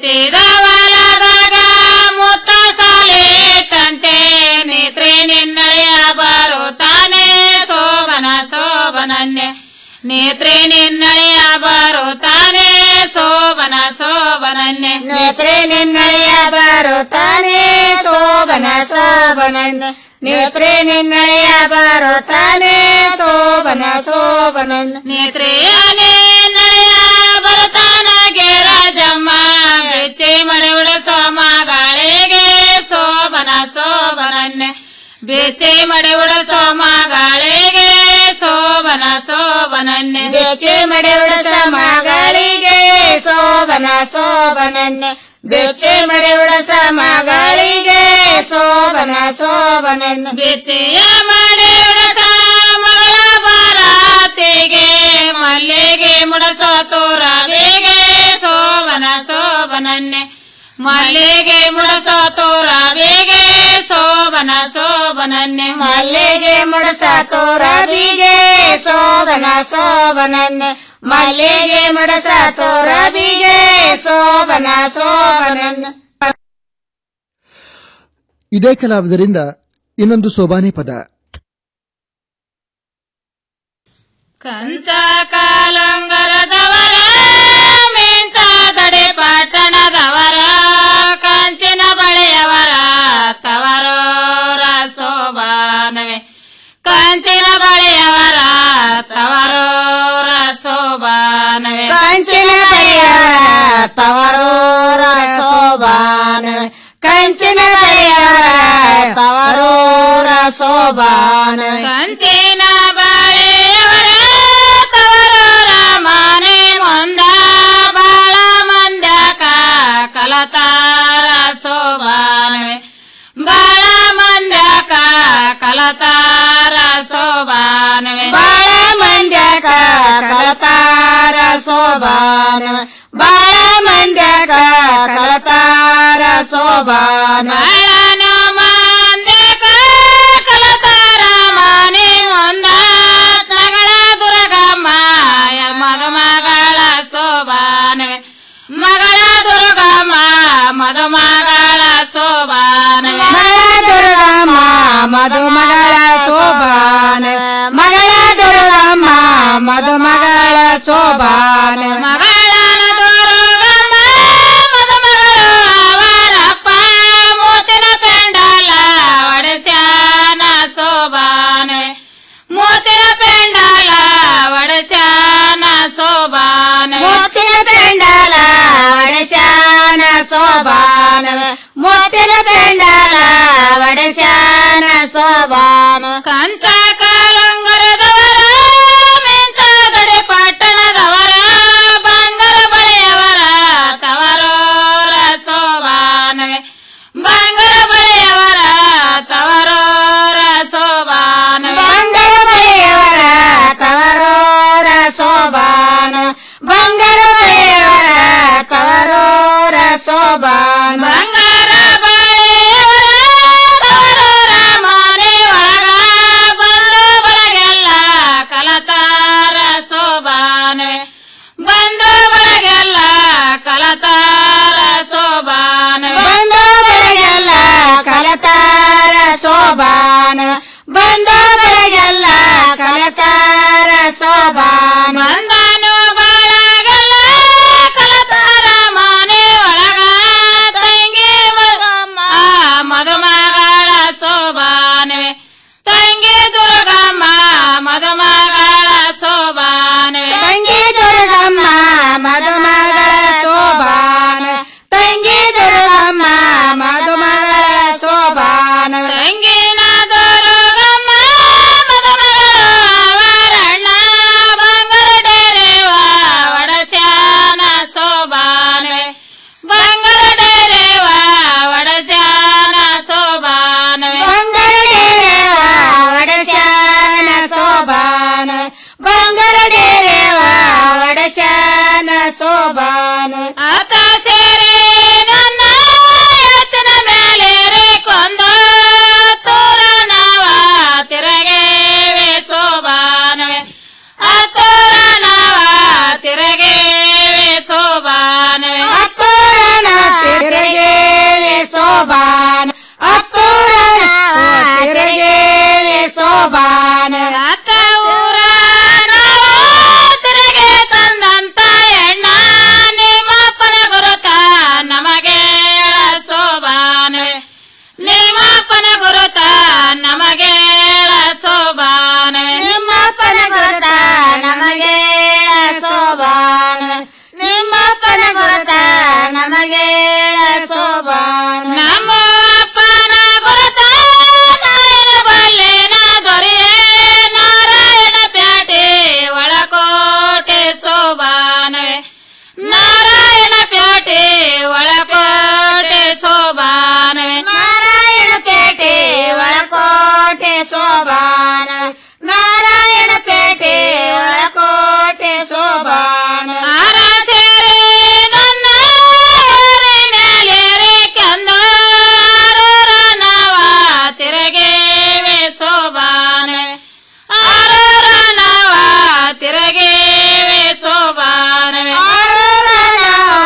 ಬಿತ್ತಿದವಲದಾಗ ಮುತ್ತ ಸಾಲೇಟಂತೆ ನೇತ್ರೆ ನಿನ್ನಳೆಯ ಬರುತ್ತಾನೆ ಶೋಭನ ಶೋಭನನ್ನೆ ನೇತ್ರೆ ನಿನ್ನಳೆಯ ಬರುತ್ತಾನೆ ಶೋಭನ ಶೋಭನನ್ನೆ ನೇತ್ರೆ ನಿನ್ನಳೆಯ ಬರುತ್ತಾನೆ ಶೋಭನ ಶೋಭನನ್ ನೇತ್ರೆ ನಿನ್ನಳೆಯ ಬರುತ್ತಾನೆ ಶೋಭನ ಶೋಭನನ್ ನೇತ್ರೆಯ ನಿನ್ನಳೆಯ ಬರುತ್ತಾನ ಗೆರಜಮ್ಮ ಬೆಚ್ಚೆ ಮಳೆ ಉಡಸೋ ಮಗಳಿಗೆ ಶೋಭನ ಶೋಭನನ್ನೆ ಬೆಚ್ಚೆ ಮಡೆ ಉಡಸೋ ಮಗಳಿಗೆ ಶೋಭನ ಶೋಭನನ್ನೆ ಬೇಚೆ ಮಡೆ ಉಡಸ ಮಗಳಿಗೆ ಶೋಭನ ಶೋಭನನ್ನೆ ಬೇಚೆ ಮಡೆ ಉಡಸ ಮಗಳಿಗೆ ಶೋಭನ ಶೋಭನನ್ ಬೆಚ್ಚೆಯ ಮಡೆ ಉಡಸ ಮಗಳ ಬಾರಾತಿಗೆ ಮಲ್ಲಿಗೆ ಮುಡಸೋ ತೋರ ಬೇಗೆ ಶೋಭನ ಶೋಭನನ್ನೆ ಮಲ್ಲಿಗೆ ಮುಡಸೋ ತೋರ ಬೇಗೆ ಶೋಭನ ಶೋಭನ ಸೋಬನನ್ನೆ ಮಲ್ಲಿಗೆ ಮುಡಸ ತೋರ ಬೀಗೆ ಸೋಬನ ಸೋಬನನ್ನೆ ಮಲ್ಲಿಗೆ ಮುಡಸ ತೋರ ಬೀಗೆ ಸೋಬನ ಸೋಬನನ್ನೆ ಇದೇ ಕಲಾವಿದರಿಂದ ಇನ್ನೊಂದು ಸೋಬಾನೆ ಪದ ಕಂಚ ಕಾಲಂಗರದವರ ಮಿಂಚಾದಡೆ ಪಟ್ಟಣದವರ ಕಂಚಿನ ಬಳೆಯವರ ತವರೋರ ಸೋಬಾನವೆ ಕಂಚಿನ ಬಳೆಯವರ ತವರೋರ ಸೋಬಾನವೆ ಕಂಚಿನ ಬಳೆಯವರ ತವರೋರ ಸೋಬಾನವೆ ಕಂಚಿನ ಬಳೆಯವರ ತವರೋರ ಸೋಬಾನವೆ ಕಂಚಿನ ಬಳೆಯವರ ತವರೋರ ಮನೆ ಮುಂದ ಬಾಳ ಮಂದ್ಯಾಕ ಕಲತಾರ ಸೋಬಾನವೆ ಬಾಳ ಮಂದ್ಯಾಕ ಕಲತಾರ ಸೋಬಾನವೆ ಬಾಳ ಮಂದ್ಯಾಕ ಕಲತಾರ ಸೋಬಾನವೆ ಬಾಳ ಮಂದ್ಯಾಕ ಕಲತಾರ ಸೋಬಾನವೆ ಬಾಳನು ಮಂದ್ಯಾಕ ಕಲತಾರ ಮನೆ ಮುಂದ ಮಗಳ ದುರ್ಗಮ್ಮ ಮದುಮಗಳ ಸೋಬಾನವೆ ಮಗಳ ದುರ್ಗಮ್ಮ ಮದುಮಗಳ ಸೋಬಾನವೆ ಮಗಳ ದುರ್ಗಮ್ಮ ಮಧುಮಗಳ ಸೋಬಾನವೆ ಮಗಳ ದುರ್ಗಮ್ಮ ಮಧುಮಗಳ ಸೋಬಾನವೆ ಮಗಳನ ದುರ್ಗಮ್ಮ ಮದುಮಗಳು ಅವರಪ್ಪ ಮೂತಿನ ಪೆಂಡಲ ಒಡೆಸ್ಯಾನ ಸೋಬಾನವೆ ಮೂತಿನ ಪೆಂಡಲ ಒಡೆಸ್ಯಾನ ಸೋಬಾನವೆ ಮೋತಿನ ಪೆಂಡಲ ಒಡೆಸ್ಯಾನ ಸೋಬಾನವೆ ಮೋತಿನ ಪೆಂಡಲ ಒಡೆಸ್ಯಾನ ಸೋಬಾನವೆ ಕಂಚ ಕಾಲಂಗರದವರ ಮೆಂಚಾಗಡೆ ಪಟ್ಟಣದವರ ಬಂಗಾರ ಬಳೆಯವರ ತವರೋರ ಸೋಬಾನವೆ ಬಂಗಾರ ಬಳೆಯವರ ತವರೋರ ಸೋಬಾನವೆ ಬಂಗಾರ ಬಳೆಯವರ ತವರೋರ ಸೋಬಾನ ಬಂಗಾರ ಬಳೆಯವರ ತವರೋರ ಸೋಬಾನ ಬಂಗಾರ ಬಳೆಯವರ ತವರೋರ ಮನೆ ಒಳಗ ಬಂದು ಬಳಗೆಲ್ಲ ಕಲತಾರ ಸೋಬಾನವೆ ಬಂದು ಬಳಗೆಲ್ಲ ಕಲತಾರ ಸೋಬಾನವೆ ಬಂದ ಬೆಳಗೆಲ್ಲ ಕಲತಾರ ಸೋಬಾನ ಬಂದ ಬೆಳಗೆಲ್ಲ ಕಲತಾರ ಸೋಬಾನ ಬಂದನು ಬಳಗೆಲ್ಲ ಕಲತಾರ ಮನೆ ಒಳಗ ತಂಗಿ ಮದುಮಮ್ಮ ಮದುಮಗಳ ಸೋಬಾನವೆ ತಂಗಿ ದುರ್ಗಮ್ಮ ಮದುಮಗಳ ಸೋಬಾನವೆ ತಂಗಿ ದುರ್ಗಮ್ಮ ಮಧುಮಗಳ ಸೋಬಾನ ತಂಗಿ ದುರ್ಗಮ್ಮ ಮಧುಮಗಳ ಸೋಬಾನ ತಂಗಿನ ದುರ್ಗಮ್ಮ ಮದುಮಗಳು ಅವರಣ್ಣ ಬಂಗಾರ ಡೇರೆವ ಒಡಸ್ಯಾನ ಸೋಬಾನವೆ ಬಂಗಾರ ಡೇರೆವ ಒಡಸ್ಯಾನ ಸೋಬಾನವೆ ಬಂಗಾರಡೇರೆವ ಒಡಸ್ಯಾನ ಸೋಬಾನ ಬಂಗಾರಡೇರೆವ ಒಡಸ್ಯಾನ ಸೋಬಾನ ಆತ ಸೇರೆ ನನ್ನ ಎತ್ತಿನ ಮೇಲೆ ಕೊಂದು ತೂರ ನಾವ ತಿರಗೇವೆ ಸೋಬಾನವೆ ಆತೂರ ನಾವ ತಿರಗೇವೆ ಸೋಬಾನವೆ ಹತ್ತೂರನ ತಿರುಗೇವೆ ಸೋಬಾನ ಹತ್ತೂರನ ತಿರುಗೇವೆ ಸೋಬಾನ ಆತ ಊರ ನಾವ ತಿರಗೆ ತಂದಂತ ಎಣ್ಣ ನಿಮ್ಮಪ್ಪನ ಗುರುತ ನಮಗೆ ಸೋಬಾನವೆ ನಿಮ್ಮಪ್ಪನ ಗುರುತ ನಮಗೆ ಸೋಬಾನವೆ ನಿಮ್ಮಪ್ಪನ ಗುರುತ ನಮಗೆ ಸೋಬಾನ ನಿಮ್ಮಪ್ಪನ ಗುರುತ ನಮಗೆ